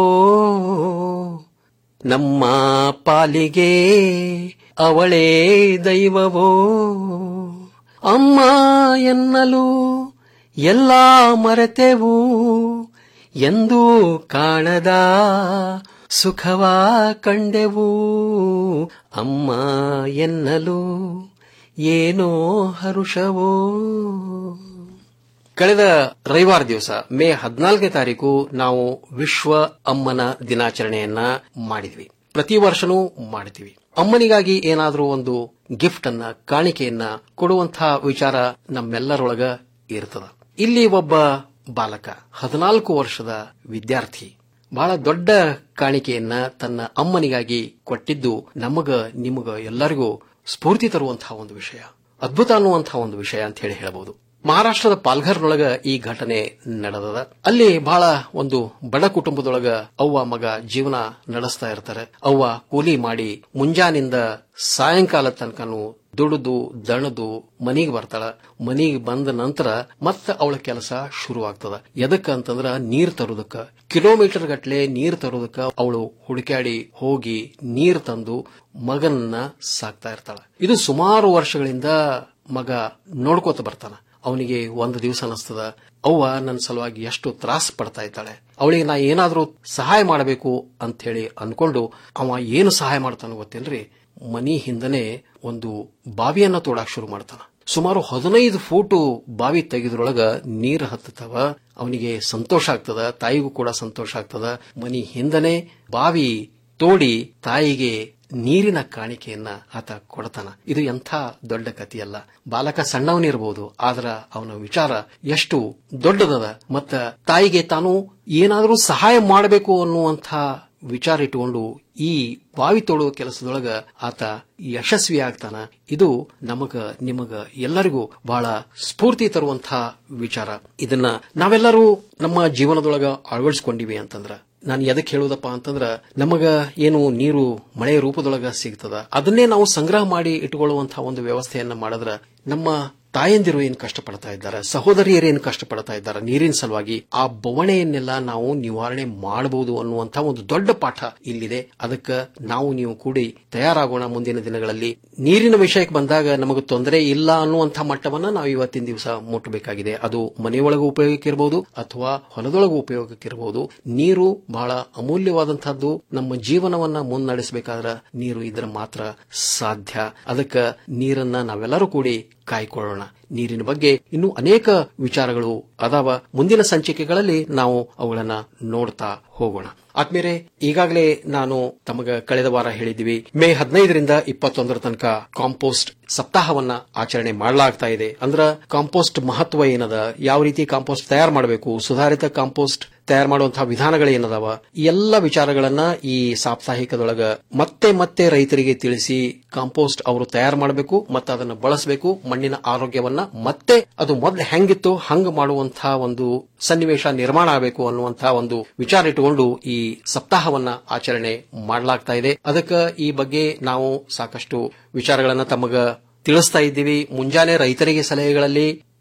ನಮ್ಮ ಪಾಲಿಗೆ ಅವಳೇ ದೈವವೋ ಅಮ್ಮ ಎನ್ನಲು ಎಲ್ಲ ಮರೆತೆವು ಎಂದೂ ಕಾಣದ ಸುಖವ ಕಂಡೆವು ಅಮ್ಮ ಎನ್ನಲು ಏನೋ ಹರುಷವೋ ಕಳೆದ ರವಿವಾರ ದಿವಸ ಮೇ ಹದಿನಾಲ್ಕನೇ ತಾರೀಕು ನಾವು ವಿಶ್ವ ಅಮ್ಮನ ದಿನಾಚರಣೆಯನ್ನ ಮಾಡಿದ್ವಿ ಪ್ರತಿ ವರ್ಷನೂ ಮಾಡ್ತೀವಿ ಅಮ್ಮನಿಗಾಗಿ ಏನಾದರೂ ಒಂದು ಗಿಫ್ಟ್ ಅನ್ನ ಕಾಣಿಕೆಯನ್ನ ಕೊಡುವಂತಹ ವಿಚಾರ ನಮ್ಮೆಲ್ಲರೊಳಗ ಇರ್ತದ ಇಲ್ಲಿ ಒಬ್ಬ ಬಾಲಕ ಹದಿನಾಲ್ಕು ವರ್ಷದ ವಿದ್ಯಾರ್ಥಿ ಬಹಳ ದೊಡ್ಡ ಕಾಣಿಕೆಯನ್ನ ತನ್ನ ಅಮ್ಮನಿಗಾಗಿ ಕೊಟ್ಟಿದ್ದು ನಮಗ ನಿಮಗ ಎಲ್ಲರಿಗೂ ಸ್ಫೂರ್ತಿ ತರುವಂತಹ ಒಂದು ವಿಷಯ ಅದ್ಭುತ ಅನ್ನುವಂತಹ ಒಂದು ವಿಷಯ ಅಂತ ಹೇಳಿ ಹೇಳಬಹುದು ಮಹಾರಾಷ್ಟ್ರದ ಪಾಲ್ಘರ್ನೊಳಗ ಈ ಘಟನೆ ನಡೆದದ ಅಲ್ಲಿ ಬಹಳ ಒಂದು ಬಡ ಕುಟುಂಬದೊಳಗ ಅವ್ವ ಮಗ ಜೀವನ ನಡೆಸ್ತಾ ಇರ್ತಾರೆ ಅವ್ವ ಕೂಲಿ ಮಾಡಿ ಮುಂಜಾನಿಂದ ಸಾಯಂಕಾಲ ತನಕನು ದುಡಿದು ದಣದು ಮನಿಗೆ ಬರ್ತಾಳ ಮನಿಗೆ ಬಂದ ನಂತರ ಮತ್ತೆ ಅವಳ ಕೆಲಸ ಶುರು ಆಗ್ತದ ಎದಕ್ಕ ಅಂತಂದ್ರ ನೀರ್ ತರೋದಕ್ಕ ಕಿಲೋಮೀಟರ್ ಗಟ್ಲೆ ನೀರ್ ತರೋದಕ್ಕ ಅವಳು ಹುಡುಕಾಡಿ ಹೋಗಿ ನೀರ್ ತಂದು ಮಗನನ್ನ ಸಾಕ್ತಾ ಇರ್ತಾಳ ಇದು ಸುಮಾರು ವರ್ಷಗಳಿಂದ ಮಗ ನೋಡ್ಕೋತ ಬರ್ತಾನ ಅವನಿಗೆ ಒಂದು ದಿವಸ ಅನಿಸ್ತದ ಅವ್ವ ನನ್ನ ಸಲುವಾಗಿ ಎಷ್ಟು ತ್ರಾಸ ಪಡ್ತಾ ಇದ್ದಾಳೆ ಅವಳಿಗೆ ನಾ ಏನಾದ್ರೂ ಸಹಾಯ ಮಾಡಬೇಕು ಅಂತ ಹೇಳಿ ಅನ್ಕೊಂಡು ಅವ ಏನು ಸಹಾಯ ಮಾಡ್ತಾನ ಗೊತ್ತೇನ್ರಿ ಮನಿ ಹಿಂದನೆ ಒಂದು ಬಾವಿಯನ್ನ ತೋಡಾಕ್ ಶುರು ಮಾಡ್ತಾನ ಸುಮಾರು ಹದಿನೈದು ಫೂಟು ಬಾವಿ ತೆಗೆದ್ರೊಳಗ ನೀರ್ ಹತ್ತತವ ಅವನಿಗೆ ಸಂತೋಷ ಆಗ್ತದ ತಾಯಿಗೂ ಕೂಡ ಸಂತೋಷ ಆಗ್ತದ ಮನಿ ಹಿಂದನೆ ಬಾವಿ ತೋಡಿ ತಾಯಿಗೆ ನೀರಿನ ಕಾಣಿಕೆಯನ್ನ ಆತ ಕೊಡ್ತಾನ ಇದು ಎಂಥ ದೊಡ್ಡ ಕಥೆಯಲ್ಲ ಬಾಲಕ ಸಣ್ಣವನಿರಬಹುದು ಆದ್ರ ಅವನ ವಿಚಾರ ಎಷ್ಟು ದೊಡ್ಡದದ ಮತ್ತ ತಾಯಿಗೆ ತಾನು ಏನಾದರೂ ಸಹಾಯ ಮಾಡಬೇಕು ಅನ್ನುವಂಥ ವಿಚಾರ ಇಟ್ಟುಕೊಂಡು ಈ ಬಾವಿ ತೋಡುವ ಕೆಲಸದೊಳಗ ಆತ ಯಶಸ್ವಿ ಆಗ್ತಾನ ಇದು ನಮಗ ನಿಮಗ ಎಲ್ಲರಿಗೂ ಬಹಳ ಸ್ಫೂರ್ತಿ ತರುವಂತಹ ವಿಚಾರ ಇದನ್ನ ನಾವೆಲ್ಲರೂ ನಮ್ಮ ಜೀವನದೊಳಗ ಅಳವಡಿಸ್ಕೊಂಡಿವಿ ಅಂತಂದ್ರ ನಾನು ಎದಕ್ಕೆ ಹೇಳುದಪ್ಪ ಅಂತಂದ್ರ ನಮಗ ಏನು ನೀರು ಮಳೆಯ ರೂಪದೊಳಗ ಸಿಗ್ತದ ಅದನ್ನೇ ನಾವು ಸಂಗ್ರಹ ಮಾಡಿ ಇಟ್ಟುಕೊಳ್ಳುವಂತಹ ಒಂದು ವ್ಯವಸ್ಥೆಯನ್ನ ಮಾಡಿದ್ರ ನಮ್ಮ ತಾಯಂದಿರು ಏನು ಕಷ್ಟಪಡ್ತಾ ಇದ್ದಾರೆ ಸಹೋದರಿಯರು ಏನು ಕಷ್ಟಪಡ್ತಾ ಇದ್ದಾರೆ ನೀರಿನ ಸಲುವಾಗಿ ಆ ಬವಣೆಯನ್ನೆಲ್ಲ ನಾವು ನಿವಾರಣೆ ಮಾಡಬಹುದು ಅನ್ನುವಂತಹ ಒಂದು ದೊಡ್ಡ ಪಾಠ ಇಲ್ಲಿದೆ ಅದಕ್ಕೆ ನಾವು ನೀವು ಕೂಡಿ ತಯಾರಾಗೋಣ ಮುಂದಿನ ದಿನಗಳಲ್ಲಿ ನೀರಿನ ವಿಷಯಕ್ಕೆ ಬಂದಾಗ ನಮಗೆ ತೊಂದರೆ ಇಲ್ಲ ಅನ್ನುವಂತಹ ಮಟ್ಟವನ್ನ ನಾವು ಇವತ್ತಿನ ದಿವಸ ಮುಟ್ಟಬೇಕಾಗಿದೆ ಅದು ಮನೆಯೊಳಗೂ ಉಪಯೋಗಕ್ಕಿರಬಹುದು ಅಥವಾ ಹೊಲದೊಳಗೂ ಉಪಯೋಗಕ್ಕಿರಬಹುದು ನೀರು ಬಹಳ ಅಮೂಲ್ಯವಾದಂತಹದ್ದು ನಮ್ಮ ಜೀವನವನ್ನ ಮುನ್ನಡೆಸಬೇಕಾದ್ರೆ ನೀರು ಇದ್ರೆ ಮಾತ್ರ ಸಾಧ್ಯ ಅದಕ್ಕೆ ನೀರನ್ನ ನಾವೆಲ್ಲರೂ ಕೂಡಿ ಕಾಯ್ಕೊಳ್ಳೋಣ ನೀರಿನ ಬಗ್ಗೆ ಇನ್ನೂ ಅನೇಕ ವಿಚಾರಗಳು ಅದಾವ ಮುಂದಿನ ಸಂಚಿಕೆಗಳಲ್ಲಿ ನಾವು ಅವುಗಳನ್ನ ನೋಡ್ತಾ ಹೋಗೋಣ ಆದ್ಮೇಲೆ ಈಗಾಗಲೇ ನಾನು ತಮಗ ಕಳೆದ ವಾರ ಹೇಳಿದ್ವಿ ಮೇ ಹದಿನೈದರಿಂದ ಇಪ್ಪತ್ತೊಂದರ ತನಕ ಕಾಂಪೋಸ್ಟ್ ಸಪ್ತಾಹವನ್ನ ಆಚರಣೆ ಮಾಡಲಾಗ್ತಾ ಇದೆ ಅಂದ್ರ ಕಾಂಪೋಸ್ಟ್ ಮಹತ್ವ ಏನದ ಯಾವ ರೀತಿ ಕಾಂಪೋಸ್ಟ್ ತಯಾರು ಮಾಡಬೇಕು ಸುಧಾರಿತ ಕಾಂಪೋಸ್ಟ್ ತಯಾರು ಮಾಡುವಂತಹ ವಿಧಾನಗಳು ಏನದಾವ ಈ ಎಲ್ಲ ವಿಚಾರಗಳನ್ನ ಈ ಸಾಪ್ತಾಹಿಕದೊಳಗ ಮತ್ತೆ ಮತ್ತೆ ರೈತರಿಗೆ ತಿಳಿಸಿ ಕಾಂಪೋಸ್ಟ್ ಅವರು ತಯಾರು ಮಾಡಬೇಕು ಮತ್ತೆ ಅದನ್ನು ಬಳಸಬೇಕು ಮಣ್ಣಿನ ಆರೋಗ್ಯವನ್ನ ಮತ್ತೆ ಅದು ಮೊದಲು ಹೆಂಗಿತ್ತು ಹಂಗ ಮಾಡುವಂತಹ ಒಂದು ಸನ್ನಿವೇಶ ನಿರ್ಮಾಣ ಆಗಬೇಕು ಅನ್ನುವಂತಹ ಒಂದು ವಿಚಾರ ಇಟ್ಟುಕೊಂಡು ಈ ಸಪ್ತಾಹವನ್ನ ಆಚರಣೆ ಮಾಡಲಾಗ್ತಾ ಇದೆ ಅದಕ್ಕೆ ಈ ಬಗ್ಗೆ ನಾವು ಸಾಕಷ್ಟು ವಿಚಾರಗಳನ್ನ ತಮಗ ತಿಳಿಸ್ತಾ ಇದ್ದೀವಿ ಮುಂಜಾನೆ ರೈತರಿಗೆ ಸಲಹೆಗಳಲ್ಲಿ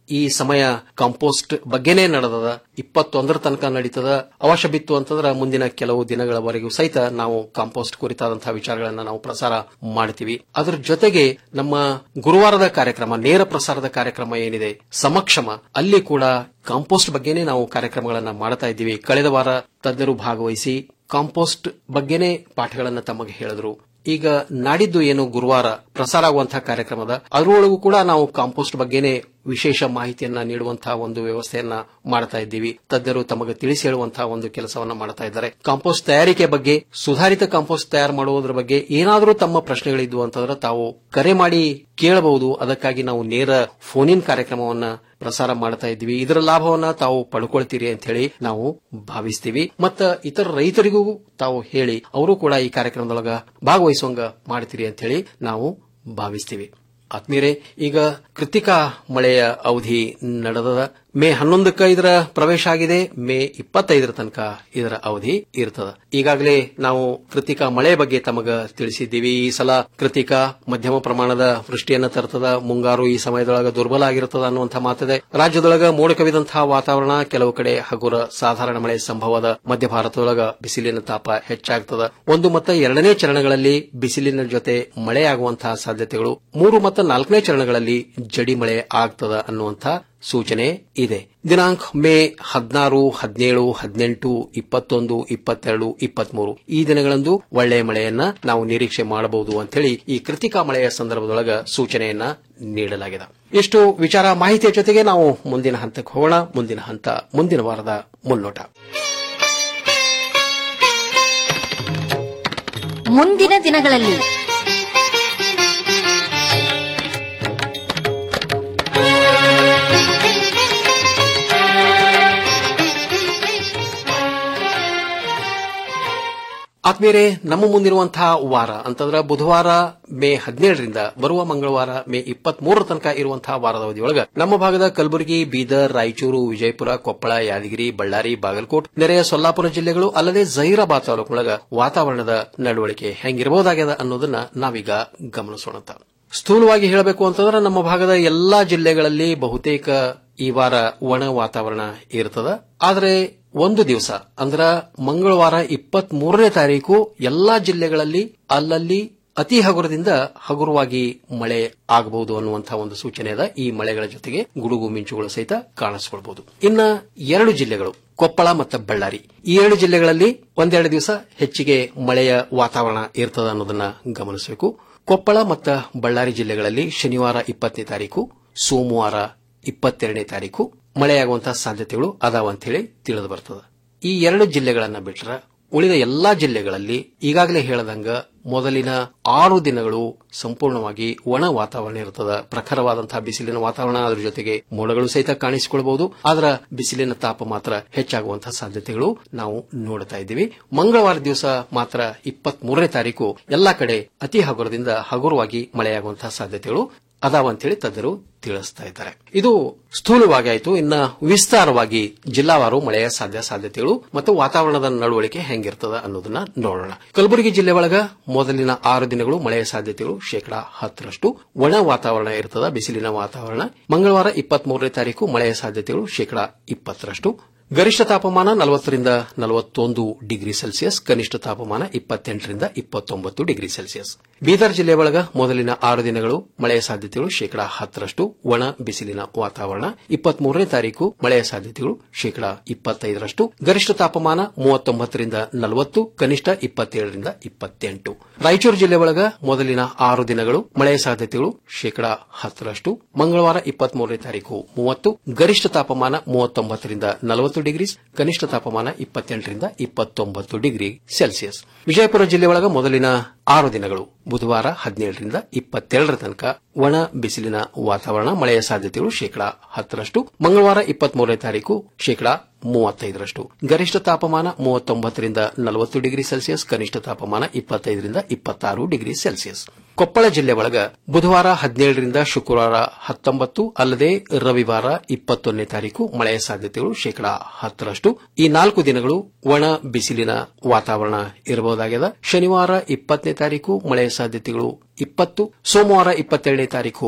ಈ ಸಮಯ ಕಾಂಪೋಸ್ಟ್ ಬಗ್ಗೆನೇ ನಡೆದದ ಇಪ್ಪತ್ತೊಂದರ ತನಕ ನಡೀತದ ಅವಶ್ಯ ಬಿತ್ತು ಅಂತಂದ್ರೆ ಮುಂದಿನ ಕೆಲವು ದಿನಗಳವರೆಗೂ ಸಹಿತ ನಾವು ಕಾಂಪೋಸ್ಟ್ ಕುರಿತಾದಂತಹ ವಿಚಾರಗಳನ್ನ ನಾವು ಪ್ರಸಾರ ಮಾಡ್ತೀವಿ ಅದರ ಜೊತೆಗೆ ನಮ್ಮ ಗುರುವಾರದ ಕಾರ್ಯಕ್ರಮ ನೇರ ಪ್ರಸಾರದ ಕಾರ್ಯಕ್ರಮ ಏನಿದೆ ಸಮಕ್ಷಮ ಅಲ್ಲಿ ಕೂಡ ಕಾಂಪೋಸ್ಟ್ ಬಗ್ಗೆನೇ ನಾವು ಕಾರ್ಯಕ್ರಮಗಳನ್ನ ಮಾಡ್ತಾ ಇದ್ದೀವಿ ಕಳೆದ ವಾರ ತಜ್ಞರು ಭಾಗವಹಿಸಿ ಕಾಂಪೋಸ್ಟ್ ಬಗ್ಗೆನೇ ಪಾಠಗಳನ್ನ ತಮಗೆ ಹೇಳಿದ್ರು ಈಗ ನಾಡಿದ್ದು ಏನು ಗುರುವಾರ ಪ್ರಸಾರ ಆಗುವಂತಹ ಕಾರ್ಯಕ್ರಮದ ಅದರೊಳಗೂ ಕೂಡ ನಾವು ಕಾಂಪೋಸ್ಟ್ ಬಗ್ಗೆನೇ ವಿಶೇಷ ಮಾಹಿತಿಯನ್ನ ನೀಡುವಂತಹ ಒಂದು ವ್ಯವಸ್ಥೆಯನ್ನ ಮಾಡ್ತಾ ಇದ್ದೀವಿ ತಜ್ಞರು ತಮಗೆ ತಿಳಿಸಿ ಹೇಳುವಂತಹ ಒಂದು ಕೆಲಸವನ್ನ ಮಾಡ್ತಾ ಇದ್ದಾರೆ ಕಾಂಪೋಸ್ಟ್ ತಯಾರಿಕೆ ಬಗ್ಗೆ ಸುಧಾರಿತ ಕಾಂಪೋಸ್ಟ್ ತಯಾರು ಮಾಡುವುದರ ಬಗ್ಗೆ ಏನಾದರೂ ತಮ್ಮ ಪ್ರಶ್ನೆಗಳಿದ್ವು ಅಂತಂದ್ರೆ ತಾವು ಕರೆ ಮಾಡಿ ಕೇಳಬಹುದು ಅದಕ್ಕಾಗಿ ನಾವು ನೇರ ಫೋನ್ ಇನ್ ಕಾರ್ಯಕ್ರಮವನ್ನ ಪ್ರಸಾರ ಮಾಡ್ತಾ ಇದ್ದೀವಿ ಇದರ ಲಾಭವನ್ನ ತಾವು ಪಡ್ಕೊಳ್ತೀರಿ ಅಂತ ಹೇಳಿ ನಾವು ಭಾವಿಸ್ತೀವಿ ಮತ್ತ ಇತರ ರೈತರಿಗೂ ತಾವು ಹೇಳಿ ಅವರು ಕೂಡ ಈ ಕಾರ್ಯಕ್ರಮದೊಳಗ ಭಾಗವಹಿಸುವಂಗ ಮಾಡ್ತೀರಿ ಅಂತ ಹೇಳಿ ನಾವು ಭಾವಿಸ್ತೀವಿ ಆತ್ಮೀಯರೇ ಈಗ ಕೃತಿಕಾ ಮಳೆಯ ಅವಧಿ ನಡೆದದ ಮೇ ಹನ್ನೊಂದಕ್ಕ ಇದರ ಪ್ರವೇಶ ಆಗಿದೆ ಮೇ ಇಪ್ಪತ್ತೈದರ ತನಕ ಇದರ ಅವಧಿ ಇರ್ತದ ಈಗಾಗಲೇ ನಾವು ಕೃತಿಕಾ ಮಳೆ ಬಗ್ಗೆ ತಮಗ ತಿಳಿಸಿದ್ದೀವಿ ಈ ಸಲ ಕೃತಿಕಾ ಮಧ್ಯಮ ಪ್ರಮಾಣದ ವೃಷ್ಟಿಯನ್ನ ತರ್ತದ ಮುಂಗಾರು ಈ ಸಮಯದೊಳಗ ದುರ್ಬಲ ಆಗಿರ್ತದ ಅನ್ನುವಂಥ ಮಾತಿದೆ ರಾಜ್ಯದೊಳಗ ಮೋಡ ಕವಿದಂತಹ ವಾತಾವರಣ ಕೆಲವು ಕಡೆ ಹಗುರ ಸಾಧಾರಣ ಮಳೆ ಸಂಭವದ ಮಧ್ಯ ಭಾರತದೊಳಗ ಬಿಸಿಲಿನ ತಾಪ ಹೆಚ್ಚಾಗ್ತದ ಒಂದು ಮತ್ತು ಎರಡನೇ ಚರಣಗಳಲ್ಲಿ ಬಿಸಿಲಿನ ಜೊತೆ ಮಳೆಯಾಗುವಂತಹ ಸಾಧ್ಯತೆಗಳು ಮೂರು ಮತ್ತು ನಾಲ್ಕನೇ ಚರಣಗಳಲ್ಲಿ ಜಡಿ ಮಳೆ ಆಗ್ತದ ಅನ್ನುವಂಥ ಸೂಚನೆ ಇದೆ ದಿನಾಂಕ ಮೇ ಹದಿನಾರು ಹದಿನೇಳು ಹದಿನೆಂಟು ಇಪ್ಪತ್ತೊಂದು ಇಪ್ಪತ್ತೆರಡು ಇಪ್ಪತ್ಮೂರು ಈ ದಿನಗಳಂದು ಒಳ್ಳೆಯ ಮಳೆಯನ್ನ ನಾವು ನಿರೀಕ್ಷೆ ಮಾಡಬಹುದು ಅಂತೇಳಿ ಈ ಕೃತಿಕಾ ಮಳೆಯ ಸಂದರ್ಭದೊಳಗ ಸೂಚನೆಯನ್ನ ನೀಡಲಾಗಿದೆ ಇಷ್ಟು ವಿಚಾರ ಮಾಹಿತಿಯ ಜೊತೆಗೆ ನಾವು ಮುಂದಿನ ಹಂತಕ್ಕೆ ಹೋಗೋಣ ಮುಂದಿನ ಹಂತ ಮುಂದಿನ ವಾರದ ಮುನ್ನೋಟ ಮುಂದಿನ ದಿನಗಳಲ್ಲಿ ಆತ್ಮೀಯರೇ ನಮ್ಮ ಮುಂದಿರುವಂತಹ ವಾರ ಅಂತಂದ್ರೆ ಬುಧವಾರ ಮೇ ಹದಿನೇಳರಿಂದ ಬರುವ ಮಂಗಳವಾರ ಮೇ ಇಪ್ಪತ್ತ್ ಮೂರರ ತನಕ ಇರುವಂತಹ ವಾರದ ಅವಧಿಯೊಳಗ ನಮ್ಮ ಭಾಗದ ಕಲಬುರಗಿ ಬೀದರ್ ರಾಯಚೂರು ವಿಜಯಪುರ ಕೊಪ್ಪಳ ಯಾದಗಿರಿ ಬಳ್ಳಾರಿ ಬಾಗಲಕೋಟ್ ನೆರೆಯ ಸೊಲ್ಲಾಪುರ ಜಿಲ್ಲೆಗಳು ಅಲ್ಲದೆ ಜಹೀರಾಬಾದ್ ತಾಲೂಕಿನೊಳಗ ವಾತಾವರಣದ ನಡವಳಿಕೆ ಹೆಂಗಿರಬಹುದಾಗ್ಯದ ಅನ್ನೋದನ್ನ ನಾವೀಗ ಗಮನಿಸೋಣ ಸ್ಥೂಲವಾಗಿ ಹೇಳಬೇಕು ಅಂತಂದ್ರೆ ನಮ್ಮ ಭಾಗದ ಎಲ್ಲಾ ಜಿಲ್ಲೆಗಳಲ್ಲಿ ಬಹುತೇಕ ಈ ವಾರ ಒಣ ವಾತಾವರಣ ಇರ್ತದ ಆದರೆ ಒಂದು ದಿವಸ ಅಂದ್ರ ಮಂಗಳವಾರ ಇಪ್ಪತ್ತ್ ಮೂರನೇ ತಾರೀಕು ಎಲ್ಲಾ ಜಿಲ್ಲೆಗಳಲ್ಲಿ ಅಲ್ಲಲ್ಲಿ ಅತಿ ಹಗುರದಿಂದ ಹಗುರವಾಗಿ ಮಳೆ ಆಗಬಹುದು ಅನ್ನುವಂತಹ ಒಂದು ಸೂಚನೆ ಅದ ಈ ಮಳೆಗಳ ಜೊತೆಗೆ ಗುಡುಗು ಮಿಂಚುಗಳು ಸಹಿತ ಕಾಣಿಸಿಕೊಳ್ಬಹುದು ಇನ್ನ ಎರಡು ಜಿಲ್ಲೆಗಳು ಕೊಪ್ಪಳ ಮತ್ತು ಬಳ್ಳಾರಿ ಈ ಎರಡು ಜಿಲ್ಲೆಗಳಲ್ಲಿ ಒಂದೆರಡು ದಿವಸ ಹೆಚ್ಚಿಗೆ ಮಳೆಯ ವಾತಾವರಣ ಇರ್ತದ ಅನ್ನೋದನ್ನ ಗಮನಿಸಬೇಕು ಕೊಪ್ಪಳ ಮತ್ತು ಬಳ್ಳಾರಿ ಜಿಲ್ಲೆಗಳಲ್ಲಿ ಶನಿವಾರ ಇಪ್ಪತ್ತನೇ ತಾರೀಕು ಸೋಮವಾರ ಇಪ್ಪತ್ತೆರಡನೇ ತಾರೀಕು ಮಳೆಯಾಗುವಂತಹ ಸಾಧ್ಯತೆಗಳು ಅದಾವ ಅಂತ ಹೇಳಿ ತಿಳಿದು ಬರ್ತದೆ ಈ ಎರಡು ಜಿಲ್ಲೆಗಳನ್ನ ಬಿಟ್ರ ಉಳಿದ ಎಲ್ಲಾ ಜಿಲ್ಲೆಗಳಲ್ಲಿ ಈಗಾಗಲೇ ಹೇಳದಂಗ ಮೊದಲಿನ ಆರು ದಿನಗಳು ಸಂಪೂರ್ಣವಾಗಿ ಒಣ ವಾತಾವರಣ ಇರ್ತದ ಪ್ರಖರವಾದಂತಹ ಬಿಸಿಲಿನ ವಾತಾವರಣ ಅದರ ಜೊತೆಗೆ ಮೋಡಗಳು ಸಹಿತ ಕಾಣಿಸಿಕೊಳ್ಳಬಹುದು ಆದ್ರ ಬಿಸಿಲಿನ ತಾಪ ಮಾತ್ರ ಹೆಚ್ಚಾಗುವಂತಹ ಸಾಧ್ಯತೆಗಳು ನಾವು ನೋಡ್ತಾ ಇದ್ದೀವಿ ಮಂಗಳವಾರ ದಿವಸ ಮಾತ್ರ ಇಪ್ಪತ್ತ್ ಮೂರನೇ ತಾರೀಕು ಎಲ್ಲಾ ಕಡೆ ಅತಿ ಹಗುರದಿಂದ ಹಗುರವಾಗಿ ಮಳೆಯಾಗುವಂತಹ ಸಾಧ್ಯತೆಗಳು ಅದಾವ ಅಂತೇಳಿ ತಜ್ಞರು ತಿಳಿಸ್ತಾ ಇದ್ದಾರೆ ಇದು ಸ್ಥೂಲವಾಗಿ ಆಯಿತು ಇನ್ನ ವಿಸ್ತಾರವಾಗಿ ಜಿಲ್ಲಾವಾರು ಮಳೆಯ ಸಾಧ್ಯ ಸಾಧ್ಯತೆಗಳು ಮತ್ತು ವಾತಾವರಣದ ನಡವಳಿಕೆ ಹೆಂಗಿರ್ತದ ಅನ್ನೋದನ್ನ ನೋಡೋಣ ಕಲಬುರಗಿ ಜಿಲ್ಲೆ ಒಳಗ ಮೊದಲಿನ ಆರು ದಿನಗಳು ಮಳೆಯ ಸಾಧ್ಯತೆಗಳು ಶೇಕಡಾ ಹತ್ತರಷ್ಟು ಒಣ ವಾತಾವರಣ ಇರ್ತದ ಬಿಸಿಲಿನ ವಾತಾವರಣ ಮಂಗಳವಾರ ಇಪ್ಪತ್ತ್ ಮೂರನೇ ತಾರೀಕು ಮಳೆಯ ಸಾಧ್ಯತೆಗಳು ಶೇಕಡಾ ಇಪ್ಪತ್ತರಷ್ಟು ಗರಿಷ್ಠ ತಾಪಮಾನ ನಲವತ್ತರಿಂದ ನಲವತ್ತೊಂದು ಡಿಗ್ರಿ ಸೆಲ್ಸಿಯಸ್ ಕನಿಷ್ಠ ತಾಪಮಾನ ಇಪ್ಪತ್ತೆಂಟರಿಂದ ಇಪ್ಪತ್ತೊಂಬತ್ತು ಡಿಗ್ರಿ ಸೆಲ್ಸಿಯಸ್ ಬೀದರ್ ಜಿಲ್ಲೆ ಒಳಗ ಮೊದಲಿನ ಆರು ದಿನಗಳು ಮಳೆಯ ಸಾಧ್ಯತೆಗಳು ಶೇಕಡಾ ಹತ್ತರಷ್ಟು ಒಣ ಬಿಸಿಲಿನ ವಾತಾವರಣ ಇಪ್ಪತ್ಮೂರನೇ ತಾರೀಕು ಮಳೆಯ ಸಾಧ್ಯತೆಗಳು ಶೇಕಡಾ ಇಪ್ಪತ್ತೈದರಷ್ಟು ಗರಿಷ್ಠ ತಾಪಮಾನ ಮೂವತ್ತೊಂಬತ್ತರಿಂದ ನಲವತ್ತು ಕನಿಷ್ಠ ಇಪ್ಪತ್ತೇಳರಿಂದ ಇಪ್ಪತ್ತೆಂಟು ರಾಯಚೂರು ಜಿಲ್ಲೆ ಒಳಗ ಮೊದಲಿನ ಆರು ದಿನಗಳು ಮಳೆಯ ಸಾಧ್ಯತೆಗಳು ಶೇಕಡಾ ಹತ್ತರಷ್ಟು ಮಂಗಳವಾರ ಇಪ್ಪತ್ಮೂರನೇ ತಾರೀಕು ಮೂವತ್ತು ಗರಿಷ್ಠ ತಾಪಮಾನ ಮೂವತ್ತೊಂಬತ್ತರಿಂದ ನಲವತ್ತು ಡಿಗ್ರಿ ಕನಿಷ್ಠ ತಾಪಮಾನ ಇಪ್ಪತ್ತೆಂಟರಿಂದ ಇಪ್ಪತ್ತೊಂಬತ್ತು ಡಿಗ್ರಿ ಸೆಲ್ಸಿಯಸ್ ವಿಜಯಪುರ ಜಿಲ್ಲೆ ಒಳಗ ಮೊದಲಿನ ಆರು ದಿನಗಳು ಬುಧವಾರ ಹದಿನೇಳರಿಂದ ಇಪ್ಪತ್ತೆರಡರ ತನಕ ಒಣ ಬಿಸಿಲಿನ ವಾತಾವರಣ ಮಳೆಯ ಸಾಧ್ಯತೆಗಳು ಶೇಕಡಾ ಹತ್ತರಷ್ಟು ಮಂಗಳವಾರ ಇಪ್ಪತ್ಮೂರನೇ ತಾರೀಕು ಶೇಕಡಾ ಮೂವತ್ತೈದರಷ್ಟು ಗರಿಷ್ಠ ತಾಪಮಾನ ಮೂವತ್ತೊಂಬತ್ತರಿಂದ ನಲವತ್ತು ಡಿಗ್ರಿ ಸೆಲ್ಸಿಯಸ್ ಕನಿಷ್ಠ ತಾಪಮಾನ ಇಪ್ಪತ್ತೈದರಿಂದ ಇಪ್ಪತ್ತಾರು ಡಿಗ್ರಿ ಸೆಲ್ಸಿಯಸ್ ಕೊಪ್ಪಳ ಜಿಲ್ಲೆ ಒಳಗ ಬುಧವಾರ ಹದಿನೇಳರಿಂದ ಶುಕ್ರವಾರ ಹತ್ತೊಂಬತ್ತು ಅಲ್ಲದೆ ರವಿವಾರ ಇಪ್ಪತ್ತೊಂದನೇ ತಾರೀಕು ಮಳೆಯ ಸಾಧ್ಯತೆಗಳು ಶೇಕಡಾ ಹತ್ತರಷ್ಟು ಈ ನಾಲ್ಕು ದಿನಗಳು ಒಣ ಬಿಸಿಲಿನ ವಾತಾವರಣ ಇರಬಹುದಾಗಿದೆ ಶನಿವಾರ ಇಪ್ಪತ್ತನೇ ತಾರೀಕು ಮಳೆಯ ಸಾಧ್ಯತೆಗಳು ಇಪ್ಪತ್ತು ಸೋಮವಾರ ಇಪ್ಪತ್ತೆರಡನೇ ತಾರೀಕು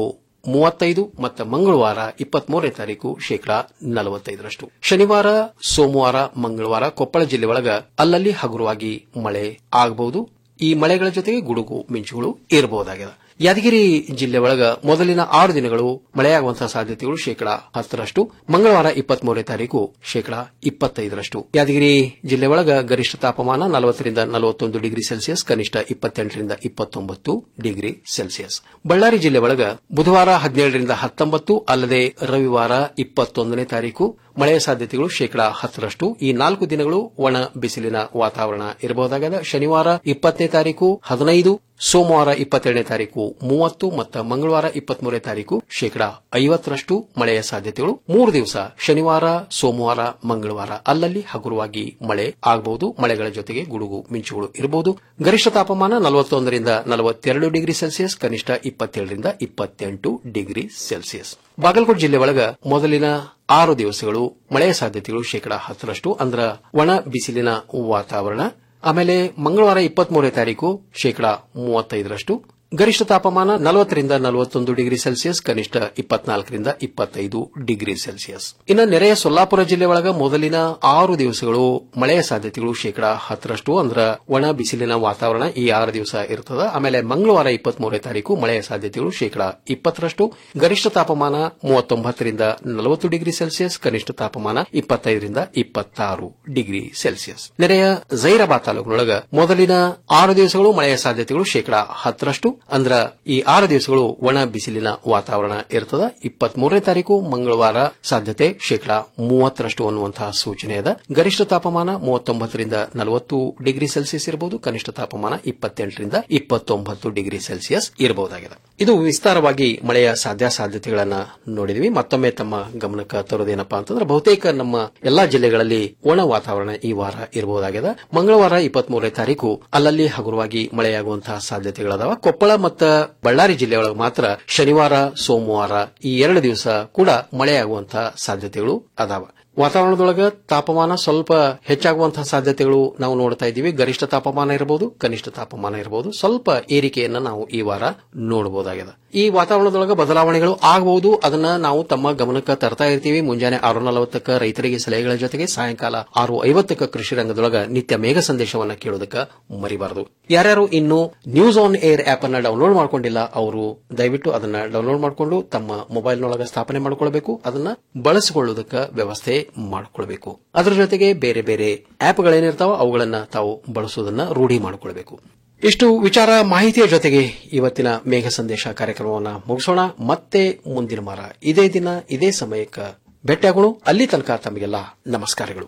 ಮೂವತ್ತೈದು ಮತ್ತು ಮಂಗಳವಾರ ಇಪ್ಪತ್ಮೂರನೇ ತಾರೀಕು ಶೇಕಡಾ ನಲವತ್ತೈದರಷ್ಟು ಶನಿವಾರ ಸೋಮವಾರ ಮಂಗಳವಾರ ಕೊಪ್ಪಳ ಜಿಲ್ಲೆ ಒಳಗ ಅಲ್ಲಲ್ಲಿ ಹಗುರವಾಗಿ ಮಳೆ ಆಗಬಹುದು ಈ ಮಳೆಗಳ ಜೊತೆಗೆ ಗುಡುಗು ಮಿಂಚುಗಳು ಇರಬಹುದಾಗಿದೆ ಯಾದಗಿರಿ ಜಿಲ್ಲೆ ಒಳಗ ಮೊದಲಿನ ಆರು ದಿನಗಳು ಮಳೆಯಾಗುವಂತಹ ಸಾಧ್ಯತೆಗಳು ಶೇಕಡಾ ಹತ್ತರಷ್ಟು ಮಂಗಳವಾರ ಇಪ್ಪತ್ಮೂರನೇ ತಾರೀಕು ಶೇಕಡಾ ಇಪ್ಪತ್ತೈದರಷ್ಟು ಯಾದಗಿರಿ ಜಿಲ್ಲೆ ಒಳಗ ಗರಿಷ್ಠ ತಾಪಮಾನ ನಲವತ್ತರಿಂದ ನಲವತ್ತೊಂದು ಡಿಗ್ರಿ ಸೆಲ್ಸಿಯಸ್ ಕನಿಷ್ಠ ಇಪ್ಪತ್ತೆಂಟರಿಂದ ಇಪ್ಪತ್ತೊಂಬತ್ತು ಡಿಗ್ರಿ ಸೆಲ್ಸಿಯಸ್ ಬಳ್ಳಾರಿ ಜಿಲ್ಲೆ ಒಳಗ ಬುಧವಾರ ಹದಿನೇಳರಿಂದ ಹತ್ತೊಂಬತ್ತು ಅಲ್ಲದೆ ರವಿವಾರ ಇಪ್ಪತ್ತೊಂದನೇ ತಾರೀಕು ಮಳೆಯ ಸಾಧ್ಯತೆಗಳು ಶೇಕಡಾ ಹತ್ತರಷ್ಟು ಈ ನಾಲ್ಕು ದಿನಗಳು ಒಣ ಬಿಸಿಲಿನ ವಾತಾವರಣ ಇರಬಹುದಾಗಿದೆ ಶನಿವಾರ ಇಪ್ಪತ್ತನೇ ತಾರೀಕು ಹದಿನೈದು ಸೋಮವಾರ ಇಪ್ಪತ್ತೆರಡನೇ ತಾರೀಕು ಮೂವತ್ತು ಮತ್ತು ಮಂಗಳವಾರ ಇಪ್ಪತ್ಮೂರನೇ ತಾರೀಕು ಶೇಕಡಾ ಐವತ್ತರಷ್ಟು ಮಳೆಯ ಸಾಧ್ಯತೆಗಳು ಮೂರು ದಿವಸ ಶನಿವಾರ ಸೋಮವಾರ ಮಂಗಳವಾರ ಅಲ್ಲಲ್ಲಿ ಹಗುರವಾಗಿ ಮಳೆ ಆಗಬಹುದು ಮಳೆಗಳ ಜೊತೆಗೆ ಗುಡುಗು ಮಿಂಚುಗಳು ಇರಬಹುದು ಗರಿಷ್ಠ ತಾಪಮಾನ ನಲವತ್ತೊಂದರಿಂದ ನಲವತ್ತೆರಡು ಡಿಗ್ರಿ ಸೆಲ್ಸಿಯಸ್ ಕನಿಷ್ಠ ಇಪ್ಪತ್ತೇಳರಿಂದ ಇಪ್ಪತ್ತೆಂಟು ಡಿಗ್ರಿ ಸೆಲ್ಸಿಯಸ್ ಬಾಗಲಕೋಟೆ ಜಿಲ್ಲೆ ಒಳಗ ಮೊದಲಿನ ಆರು ದಿವಸಗಳು ಮಳೆಯ ಸಾಧ್ಯತೆಗಳು ಶೇಕಡಾ ಹತ್ತರಷ್ಟು ಅಂದ್ರ ಒಣ ಬಿಸಿಲಿನ ವಾತಾವರಣ ಆಮೇಲೆ ಮಂಗಳವಾರ ಇಪ್ಪತ್ಮೂರನೇ ತಾರೀಕು ಶೇಕಡಾ ಮೂವತ್ತೈದರಷ್ಟು ಗರಿಷ್ಠ ತಾಪಮಾನ ನಲವತ್ತರಿಂದ ನಲವತ್ತೊಂದು ಡಿಗ್ರಿ ಸೆಲ್ಸಿಯಸ್ ಕನಿಷ್ಠ ಇಪ್ಪತ್ನಾಲ್ಕರಿಂದ ಇಪ್ಪತ್ತೈದು ಡಿಗ್ರಿ ಸೆಲ್ಸಿಯಸ್ ಇನ್ನು ನೆರೆಯ ಸೊಲ್ಲಾಪುರ ಜಿಲ್ಲೆ ಒಳಗ ಮೊದಲಿನ ಆರು ದಿವಸಗಳು ಮಳೆಯ ಸಾಧ್ಯತೆಗಳು ಶೇಕಡಾ ಹತ್ತರಷ್ಟು ಅಂದ್ರ ಒಣ ಬಿಸಿಲಿನ ವಾತಾವರಣ ಈ ಆರು ದಿವಸ ಇರ್ತದ ಆಮೇಲೆ ಮಂಗಳವಾರ ಇಪ್ಪತ್ಮೂರನೇ ತಾರೀಕು ಮಳೆಯ ಸಾಧ್ಯತೆಗಳು ಶೇಕಡಾ ಇಪ್ಪತ್ತರಷ್ಟು ಗರಿಷ್ಠ ತಾಪಮಾನ ಮೂವತ್ತೊಂಬತ್ತರಿಂದ ನಲವತ್ತು ಡಿಗ್ರಿ ಸೆಲ್ಸಿಯಸ್ ಕನಿಷ್ಠ ತಾಪಮಾನ ಇಪ್ಪತ್ತೈದರಿಂದ ಇಪ್ಪತ್ತಾರು ಡಿಗ್ರಿ ಸೆಲ್ಸಿಯಸ್ ನೆರೆಯ ಜೈರಾಬಾದ್ ತಾಲೂಕಿನೊಳಗ ಮೊದಲಿನ ಆರು ದಿವಸಗಳು ಮಳೆಯ ಸಾಧ್ಯತೆಗಳು ಶೇಕಡಾ ಹತ್ತರಷ್ಟು ಅಂದ್ರ ಈ ಆರು ದಿವಸಗಳು ಒಣ ಬಿಸಿಲಿನ ವಾತಾವರಣ ಇರ್ತದ ಇಪ್ಪತ್ಮೂರನೇ ತಾರೀಕು ಮಂಗಳವಾರ ಸಾಧ್ಯತೆ ಶೇಕಡಾ ಮೂವತ್ತರಷ್ಟು ಅನ್ನುವಂತಹ ಸೂಚನೆ ಇದೆ ಗರಿಷ್ಠ ತಾಪಮಾನ ಮೂವತ್ತೊಂಬತ್ತರಿಂದ ನಲವತ್ತು ಡಿಗ್ರಿ ಸೆಲ್ಸಿಯಸ್ ಇರಬಹುದು ಕನಿಷ್ಠ ತಾಪಮಾನ ಇಪ್ಪತ್ತೆಂಟರಿಂದ ಇಪ್ಪತ್ತೊಂಬತ್ತು ಡಿಗ್ರಿ ಸೆಲ್ಸಿಯಸ್ ಇರಬಹುದಾಗಿದೆ ಇದು ವಿಸ್ತಾರವಾಗಿ ಮಳೆಯ ಸಾಧ್ಯಾಸಾಧ್ಯತೆಗಳನ್ನ ನೋಡಿದ್ವಿ ಮತ್ತೊಮ್ಮೆ ತಮ್ಮ ಗಮನಕ್ಕೆ ತರೋದೇನಪ್ಪಾ ಅಂತಂದ್ರೆ ಬಹುತೇಕ ನಮ್ಮ ಎಲ್ಲಾ ಜಿಲ್ಲೆಗಳಲ್ಲಿ ಒಣ ವಾತಾವರಣ ಈ ವಾರ ಇರಬಹುದಾಗಿದೆ ಮಂಗಳವಾರ ಇಪ್ಪತ್ಮೂರನೇ ತಾರೀಕು ಅಲ್ಲಲ್ಲಿ ಹಗುರವಾಗಿ ಮಳೆಯಾಗುವಂತಹ ಸಾಧ್ಯತೆಗಳದಾವ ಕೊಪ್ಪಳ ಮತ್ತು ಬಳ್ಳಾರಿ ಜಿಲ್ಲೆಯೊಳಗೆ ಮಾತ್ರ ಶನಿವಾರ ಸೋಮವಾರ ಈ ಎರಡು ದಿವಸ ಕೂಡ ಮಳೆಯಾಗುವಂತಹ ಸಾಧ್ಯತೆಗಳು ಅದಾವ ವಾತಾವರಣದೊಳಗ ತಾಪಮಾನ ಸ್ವಲ್ಪ ಹೆಚ್ಚಾಗುವಂತಹ ಸಾಧ್ಯತೆಗಳು ನಾವು ನೋಡ್ತಾ ಇದ್ದೀವಿ ಗರಿಷ್ಠ ತಾಪಮಾನ ಇರಬಹುದು ಕನಿಷ್ಠ ತಾಪಮಾನ ಇರಬಹುದು ಸ್ವಲ್ಪ ಏರಿಕೆಯನ್ನ ನಾವು ಈ ವಾರ ನೋಡಬಹುದಾಗಿದೆ ಈ ವಾತಾವರಣದೊಳಗ ಬದಲಾವಣೆಗಳು ಆಗಬಹುದು ಅದನ್ನ ನಾವು ತಮ್ಮ ಗಮನಕ್ಕೆ ತರ್ತಾ ಇರ್ತೀವಿ ಮುಂಜಾನೆ ಆರು ನಲವತ್ತಕ್ಕ ರೈತರಿಗೆ ಸಲಹೆಗಳ ಜೊತೆಗೆ ಸಾಯಂಕಾಲ ಆರು ಐವತ್ತಕ್ಕ ಕೃಷಿ ರಂಗದೊಳಗ ನಿತ್ಯ ಮೇಘ ಸಂದೇಶವನ್ನ ಕೇಳೋದಕ್ಕೆ ಮರಿಬಾರದು ಯಾರ್ಯಾರು ಇನ್ನು ನ್ಯೂಸ್ ಆನ್ ಏರ್ ಆಪ್ ಅನ್ನ ಡೌನ್ಲೋಡ್ ಮಾಡ್ಕೊಂಡಿಲ್ಲ ಅವರು ದಯವಿಟ್ಟು ಅದನ್ನ ಡೌನ್ಲೋಡ್ ಮಾಡಿಕೊಂಡು ತಮ್ಮ ಮೊಬೈಲ್ನೊಳಗ ಸ್ಥಾಪನೆ ಮಾಡಿಕೊಳ್ಬೇಕು ಅದನ್ನ ಬಳಸಿಕೊಳ್ಳುವುದಕ್ಕೆ ವ್ಯವಸ್ಥೆ ಮಾಡಿಕೊಳ್ಬೇಕು ಅದರ ಜೊತೆಗೆ ಬೇರೆ ಬೇರೆ ಆಪ್ಗಳೇನಿರ್ತಾವೋ ಅವುಗಳನ್ನ ತಾವು ಬಳಸುವುದನ್ನ ರೂಢಿ ಮಾಡಿಕೊಳ್ಬೇಕು ಇಷ್ಟು ವಿಚಾರ ಮಾಹಿತಿಯ ಜೊತೆಗೆ ಇವತ್ತಿನ ಮೇಘ ಸಂದೇಶ ಕಾರ್ಯಕ್ರಮವನ್ನು ಮುಗಿಸೋಣ ಮತ್ತೆ ಮುಂದಿನ ವಾರ ಇದೇ ದಿನ ಇದೇ ಸಮಯಕ್ಕೆ ಭೇಟಿಯಾಗೋಣ ಅಲ್ಲಿ ತನಕ ತಮಗೆಲ್ಲ ನಮಸ್ಕಾರಗಳು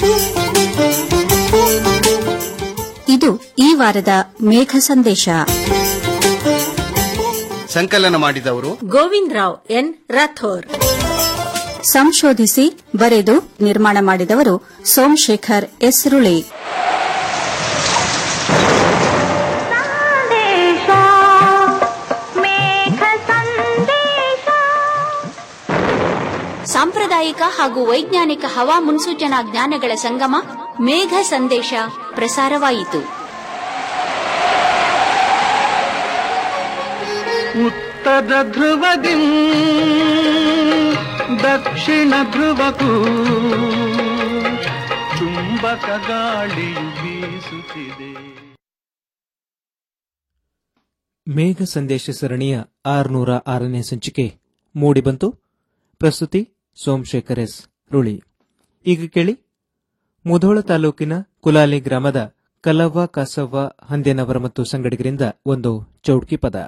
ಇದು ಈ ವಾರದ ಮೇಘ ಸಂದೇಶ ಸಂಕಲನ ಮಾಡಿದವರು ಗೋವಿಂದ್ ರಾವ್ ಎನ್ ರಾಥೋರ್ ಸಂಶೋಧಿಸಿ ಬರೆದು ನಿರ್ಮಾಣ ಮಾಡಿದವರು ಸೋಮಶೇಖರ್ ಎಸ್ರುಳಿ ಸಂದೇಶ ಮೇಘ ಸಂದೇಶ ಸಾಂಪ್ರದಾಯಿಕ ಹಾಗೂ ವೈಜ್ಞಾನಿಕ ಹವಾ ಮುನ್ಸೂಚನಾ ಜ್ಞಾನಗಳ ಸಂಗಮ ಮೇಘ ಸಂದೇಶ ಪ್ರಸಾರವಾಯಿತು ಉತ್ತರ ಧ್ರುವದಿ ದಕ್ಷಿಣ ಧ್ರುವಕ್ಕೂ ಚುಂಬಕ ಗಾಳಿಯು ಬೀಸುತ್ತಿದೆ ಮೇಘ ಸಂದೇಶ ಸರಣಿಯ ಆರುನೂರ ಆರನೇ ಸಂಚಿಕೆ ಮೂಡಿಬಂತು ಪ್ರಸ್ತುತಿ ಸೋಮಶೇಖರ್ ಎಸ್ ರುಳಿ ಈಗ ಕೇಳಿ ಮುಧೋಳ ತಾಲೂಕಿನ ಕುಲಾಲಿ ಗ್ರಾಮದ ಕಲವ್ವ ಕಾಸವ್ವ ಹಂದೇನವರ ಮತ್ತು ಸಂಗಡಿಗರಿಂದ ಒಂದು ಚೌಡ್ಕಿ ಪದ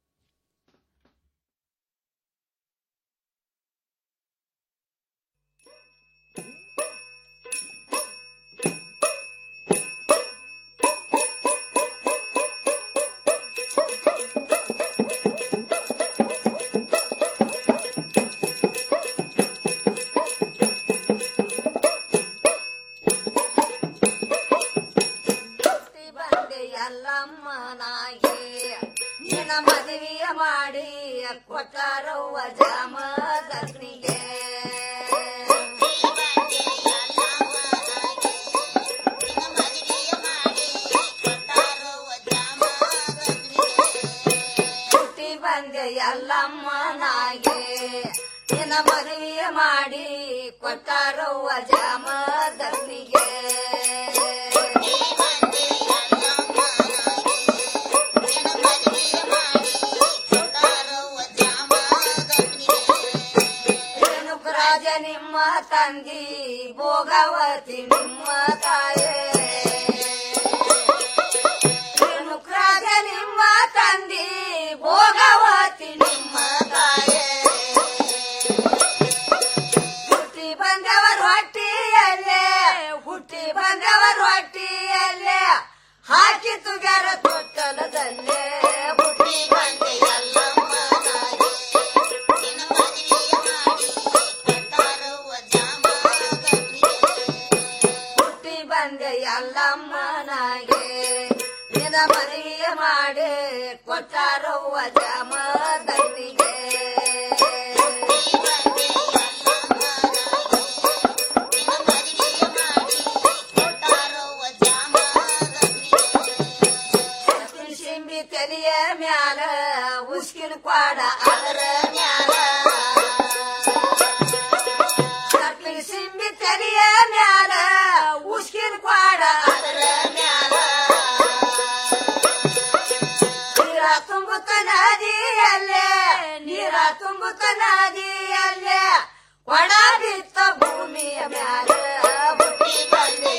ಎಲ್ಲಮ್ಮನಾಗಿ ನಿನ್ನ ಮದುವೆಯ ಮಾಡಿ ಕೊಟ್ಟಾರವ್ವ ಜಾಮದಗ್ನಿಗೆ ಹುಟ್ಟಿ ಬಂದೆ ಎಲ್ಲಮ್ಮನಾಗೆ ನಿನ್ನ ಮದುವೆ ಮಾಡಿ ಕೊಟ್ಟಾರವ್ವ ಜಾಮದಗ್ನಿಗೆ ರೇಣುಕರಾಜ ನಿಮ್ಮ ತಂಗಿ ಭೋಗವತಿ ನಿಮ್ಮ ತಾಯೇ ರೇಣುಕರಾಜ ನಿಮ್ಮ ತಂದಿ ಭೋಗವತಿ ನಿಮ್ಮ ತಾಯೇ ಹುಟ್ಟಿ ಬಂದವರ ಹೊಟ್ಟಿಯಲ್ಲೇ ಹುಟ್ಟಿ ಬಂದವರ ಹೊಟ್ಟಿಯಲ್ಲೇ ಹಾಕಿ ತುಗಾರ ತೊಟ್ಟಲದಲ್ಲೇ ಹುಟ್ಟಿ ಬಂದೆ ಎಲ್ಲಮ್ಮನಾಗಿ ಹುಟ್ಟಿ ಬಂದೆ ಎಲ್ಲಮ್ಮನಾಗೆ ನಿನ ಮದುವೆ ಮಾಡಿ ಕೊಟ್ಟಾರವ್ವ ಜಾಮದಗ್ನಿಗೆ ಸಿಂಬಿ ತೆಲಿಯ ಮ್ಯಾಲ ಉಸ್ಕಿನ ಕ್ವಾಡ ಅದರ ಮ್ಯಾಲ ಸರ್ಪಿನ ಸಿಂಬಿ ತೆಲಿಯ ಮ್ಯಾಲ ಉಸ್ಕಿನ ಕ್ವಾಡ ಅದರ ಮ್ಯಾಲ ನೀರ ತುಂಬುತ್ತ ನದಿಯಲ್ಲೇ ನೀರ ತುಂಬುತ್ತ ನದಿಯಲ್ಲೇ ಒಡ ಬಿತ್ತ ಭೂಮಿಯ ಮ್ಯಾಲ ಹುಟ್ಟಿ ಬಂದೆ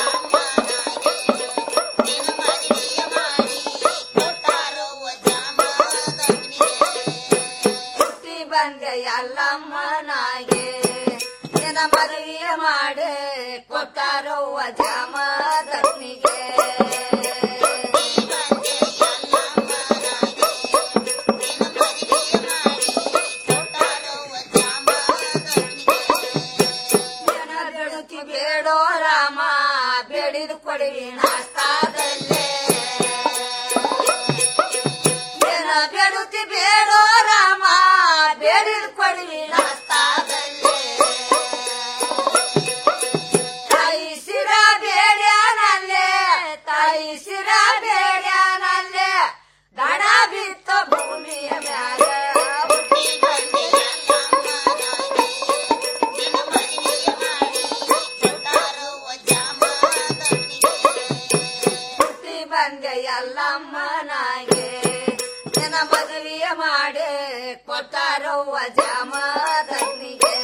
ಹುಟ್ಟಿ ಬಂದೆ ಎಲ್ಲಮ್ಮನಾಗೆ ನಿನ್ನ ಮದುವೆ ಮಾಡಿ ಕೊಟ್ಟಾರವ್ವ ಜಾಮದಗ್ನಿಗೆ ಜನ ಬೆಳಕಿ ಬೇಡೋ ರಾಮ ಬೇಡಿದ ಕೊಡುವಿ ನಾಸ್ತಾದಲ್ಲೇ ಜನ ಬೆಳುತ್ತಿ ಬೇಡೋ ರಾಮ ಬೇಡಿದ ಕೊಡುವಿ ನಾಸ್ತಾದಲ್ಲೇ ತಾಯಿ ಸಿರ ಬೇಡ್ಯಾನಲ್ಲೇ ತಾಯಿ ಸಿರ ಬೇಡ್ಯಾನಲ್ಲೇ ದಡ ಬಿತ್ತ ಭೂಮಿಯ ಮ್ಯಾಲ ಹುಟ್ಟಿ ಬಂದೆ ಹುಟ್ಟಿ ಬಂದೆ ಎಲ್ಲಮ್ಮನಾಗೆ ನಿನ್ನ ಮದುವೆ ಮಾಡಿ ಕೊಟ್ಟಾರವ್ವ ಜಾಮದಗ್ನಿಗೆ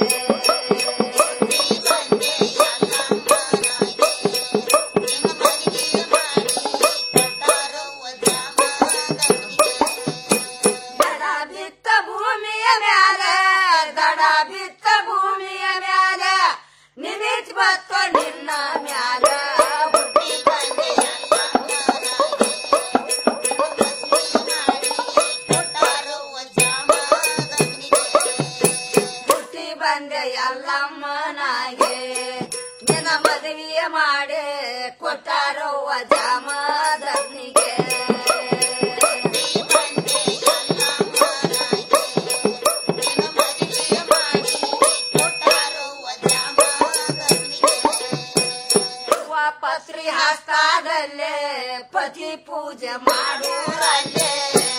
ದಡ ಬಿತ್ತ ಭೂಮಿಯ ಮ್ಯಾಲ ದಡ ಬಿತ್ತ ಭೂಮಿಯ ಮ್ಯಾಲ ನಿಮಿತ್ ಬತ್ತ ನಿನ್ನ ಮ್ಯಾಲ ಹುಟ್ಟಿ ಬಂದೆ ಹುಟ್ಟಿ ಬಂದೆ ಎಲ್ಲಮ್ಮನಾಗೆ ನಿನ್ನ ಮದುವೆ ಮಾಡಿ ಕೊಟ್ಟಾರವ್ವ ಜಾಮದಗ್ನಿಗೆ ಹೂವ ಪತ್ರಿ ಹಸ್ತಾದಲ್ಲೇ ಪತಿ ಪೂಜೆ ಮಾಡೂರಲ್ಲೇ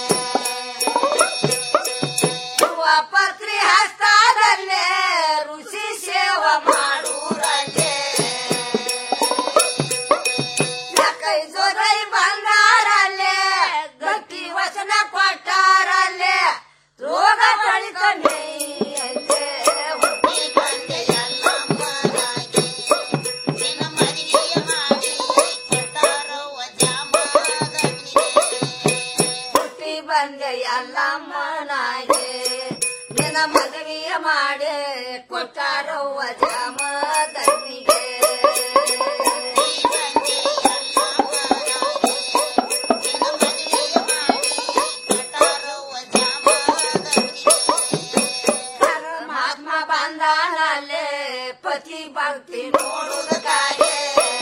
ಹೂವ ಪತ್ರಿ ಹಸ್ತಾದಲ್ಲೇ ಋಷಿ ಸೇವ ಮಾಡೂರಲ್ಲೇ ಕೈ ಜೊರೈ ಬಂಗಾರಲ್ಲೇ ಗಟ್ಟಿ ವಚನ ಕೊಟ್ಟಾರಲ್ಲೇ ರೋಗ ಬಳಿಕ ಮೇಯಲ್ಲೇ ಹುಟ್ಟಿ ಬಂದೆ ಎಲ್ಲಮ್ಮನಾಗಿ ಹುಟ್ಟಿ ಬಂದೆ ಎಲ್ಲಮ್ಮನಾಗೆ ನಿನ್ನ ಮದುವೆ ಮಾಡಿ ಕೊಟ್ಟಾರವ್ವ ಜಾಮದಗ್ನಿಗೆ ಪರಮಾತ್ಮ ಬಂದಾನಲ್ಲೇ ಪತಿ ಭಕ್ತಿ ನೋಡುವುದಕ್ಕಾಗೆ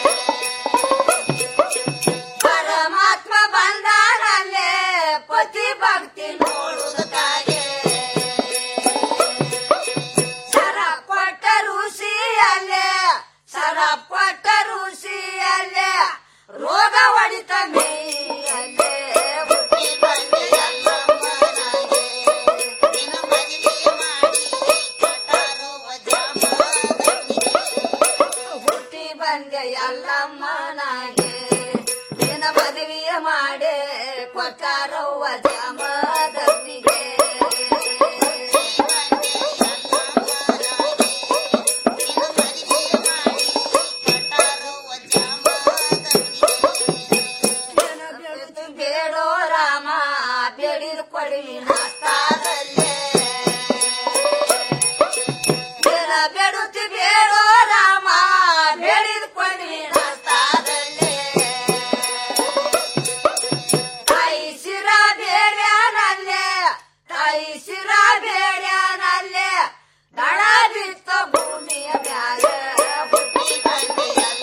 ಪರಮಾತ್ಮ ಬಂದಾನಲ್ಲೇ ಪತಿ ಭಕ್ತಿ ನೋಡುವುದಕ್ಕಾಗೆ ಸರ ಕೊಟ್ಟ ಋಷಿ ಮದುವೆಯ ಮಾಡೆ ಕೊಟ್ಟಾರವ್ವ ಜಾಮದಗ್ನಿಗೆ ಜನ ಬೆಳೆದು ಬೇಡೋ ರಾಮ ಬೇಡಿದ ಕೊಡಿ ನಾಸ್ತಾದಲ್ಲೇ ಜನ ಬೆಡುತ್ತಿ ಬೇಡೋ ರಾಮ ಬೇಡಿದ ಕೊಡಿ ನಾಸ್ತಾದಲ್ಲೇ ತಾಯಿ ಶಿರ ಬೇಡ್ಯಾನಲ್ಲೇ ತಾಯಿ ಶಿರ ಬೇಡ್ಯಾನಲ್ಲೇ ದಡ ಬಿತ್ತ ಭೂಮಿಯ ಮ್ಯಾಲೆ ಹುಟ್ಟಿ ಬಂದೆ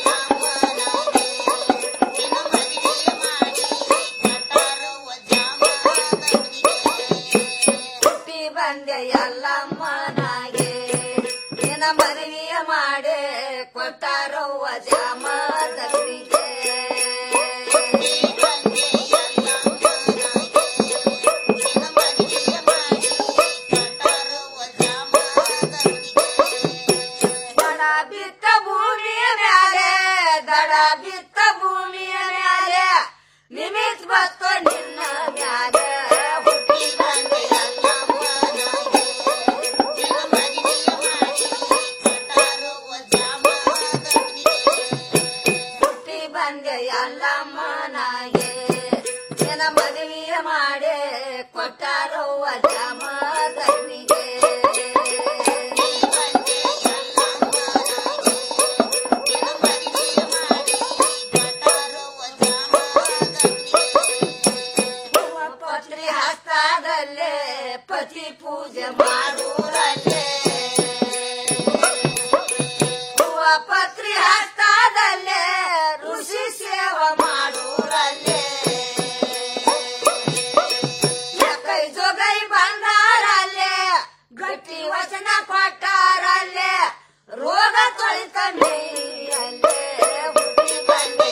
ಹುಟ್ಟಿ ಬಂದೆ ಎಲ್ಲಮ್ಮನಾಗೆ ನಿನ್ನ ಮದುವೆಯ ಮಾಡೆ ಕೊಟ್ಟಾರವ್ವ ಜಾಮದಗ್ನಿಗೆ ದಡ ಬಿತ್ತ ಭೂಮಿಯ ಮ್ಯಾಲೆ ದಡ ಬಿತ್ತ ಭೂಮಿಯ ಮ್ಯಾಲೆ ನಿಮಿತ್ ಬತ್ತು ನಿನ್ನ ಮ್ಯಾಲೆ ಹುಟ್ಟಿ ಬಂದೆ ಹುಟ್ಟಿ ಬಂದೆ ಎಲ್ಲಮ್ಮನಾಗೆ ನಿನ್ನ ಮದುವೆಯ ಮಾಡೆ ಕೊಟ್ಟಾರವ್ವ ಜಾಮದಗ್ನಿಗೆ ಹೂವ ಪತ್ರಿ ಹಸ್ತದಲ್ಲೇ ಪತಿ ಪೂಜೆ ಮಾಡೂರಲ್ಲೇ ಹೂವ ಪತ್ರಿ ಹಸ್ತದಲ್ಲೇ ಋಷಿ ಸೇವೆ ಮಾಡೂರಲ್ಲೇ ಕೈ ಜೋಗೈ ಬಂದಾರಲ್ಲೇ ಗಟ್ಟಿ ವಚನ ಕೊಟ್ಟಾರಲ್ಲೇ ರೋಗ ತೊಳಿತ ಮೇಯಲ್ಲೇ ಹುಟ್ಟಿ ಬಂದೆ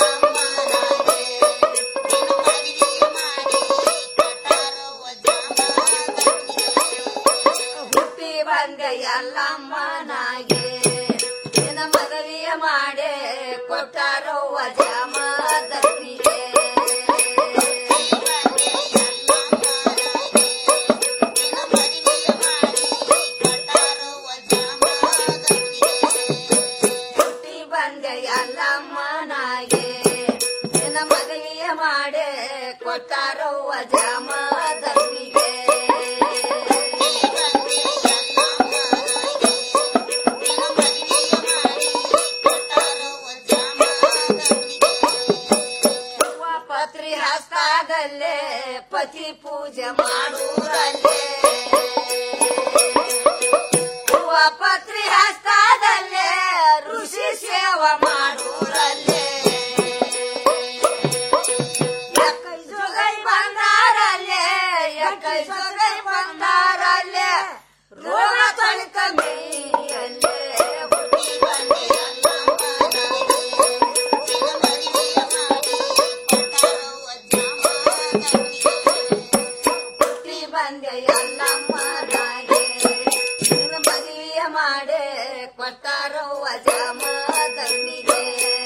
ಹುಟ್ಟಿ ಬಂದೆ ಎಲ್ಲಮ್ಮನಾಗೆ ನಿನ್ನ ಮದುವೆಯ ಮಾಡೆ ಕೊಟ್ಟಾರವ್ವ ಜಾಮದಗ್ನಿಗೆ ಹುಟ್ಟಿ ಬಂದೆ ಎಲ್ಲಮ್ಮನಾಗೆ ನಿನ್ನ ಮದುವೆಯ ಮಾಡೆ ಕೊಟ್ಟಾರವ್ವ ಜಾಮದಗ್ನಿಗೆ ಹೂವ ಪತ್ರಿ ಹಸ್ತದಲ್ಲೇ ಪತಿ ಪೂಜೆ ಮಾಡೂರಲ್ಲೇ ಹೂವ ಪತ್ರಿ ಹಸ್ತದಲ್ಲೇ ಋಷಿ ಸೇವೆ ಮಾಡೂರಲ್ಲೇ ಎಕ್ಕೈ ಜೋಗೈ ಬಂದಾರಲ್ಲೇ ಎಕ್ಕೈ ಜೋಗೈ ಬಂದಾರಲ್ಲೇ ರೋಗ ತೊಳಿತ ಮೇಯಲ್ಲೇ ಹುಟ್ಟಿ ಬಂದೆ ಹುಟ್ಟಿ ಬಂದೆ ಎಲ್ಲಮ್ಮನಾಗೆ ನಿನ್ನ ಮದುವೆಯ ಮಾಡೆ ಕೊಟ್ಟಾರವ್ವ ಜಾಮದಗ್ನಿಗೆ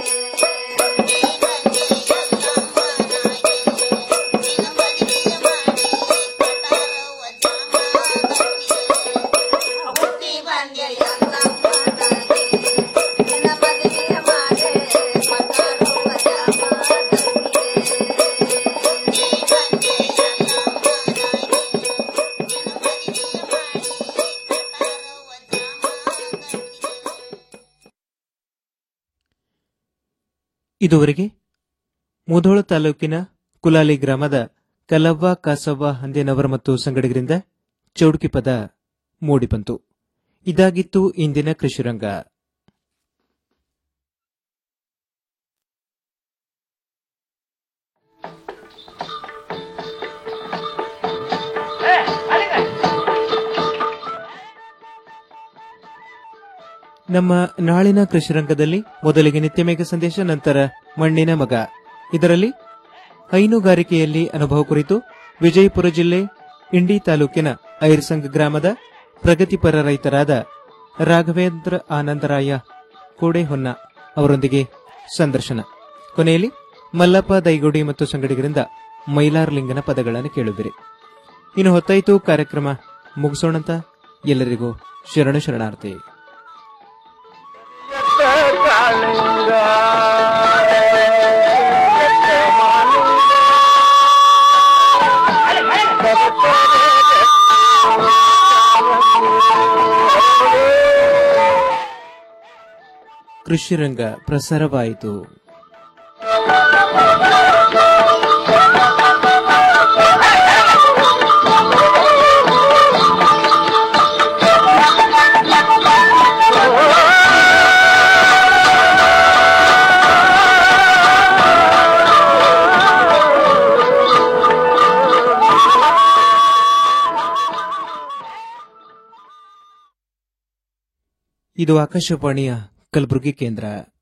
ಹುಟ್ಟಿ ಬಂದೆ ಎಲ್ಲಮ್ಮನಾಗೆ ನಿನ್ನ ಮದುವೆಯ ಮಾಡೆ ಕೊಟ್ಟಾರವ್ವ ಜಾಮದಗ್ನಿಗೆ ಇದುವರೆಗೆ ಮುಧೋಳ ತಾಲೂಕಿನ ಕುಲಾಲಿ ಗ್ರಾಮದ ಕಲವ್ವ ಕಾಸವ್ವ ಹಂದೇನವರ ಮತ್ತು ಸಂಗಡಿಗರಿಂದ ಚೌಡ್ಕಿ ಪದ ಮೂಡಿಬಂತು ಇದಾಗಿತ್ತು ಇಂದಿನ ಕೃಷಿರಂಗ ನಮ್ಮ ನಾಳಿನ ಕೃಷಿರಂಗದಲ್ಲಿ ಮೊದಲಿಗೆ ನಿತ್ಯಮೇಘ ಸಂದೇಶ ನಂತರ ಮಣ್ಣಿನ ಮಗ ಇದರಲ್ಲಿ ಹೈನುಗಾರಿಕೆಯಲ್ಲಿ ಅನುಭವ ಕುರಿತು ವಿಜಯಪುರ ಜಿಲ್ಲೆ ಇಂಡಿ ತಾಲೂಕಿನ ಐರ್ಸಂಗ್ ಗ್ರಾಮದ ಪ್ರಗತಿಪರ ರೈತರಾದ ರಾಘವೇಂದ್ರ ಆನಂದರಾಯ ಕೋಡೆಹೊನ್ನ ಅವರೊಂದಿಗೆ ಸಂದರ್ಶನ ಕೊನೆಯಲ್ಲಿ ಮಲ್ಲಪ್ಪ ದೈಗುಡಿ ಮತ್ತು ಸಂಗಡಿಗರಿಂದ ಮೈಲಾರ್ಲಿಂಗನ ಪದಗಳನ್ನು ಕೇಳುವಿರಿ ಇನ್ನು ಹೊತ್ತಾಯಿತು ಕಾರ್ಯಕ್ರಮ ಮುಗಿಸೋಣಂತ ಎಲ್ಲರಿಗೂ ಶರಣ ಶರಣಾರ್ಥಿ ಕೃಷಿರಂಗ ಪ್ರಸಾರವಾಯಿತು ಇದು ಆಕಾಶವಾಣಿಯ ಕಲಬುರಗಿ ಕೇಂದ್ರ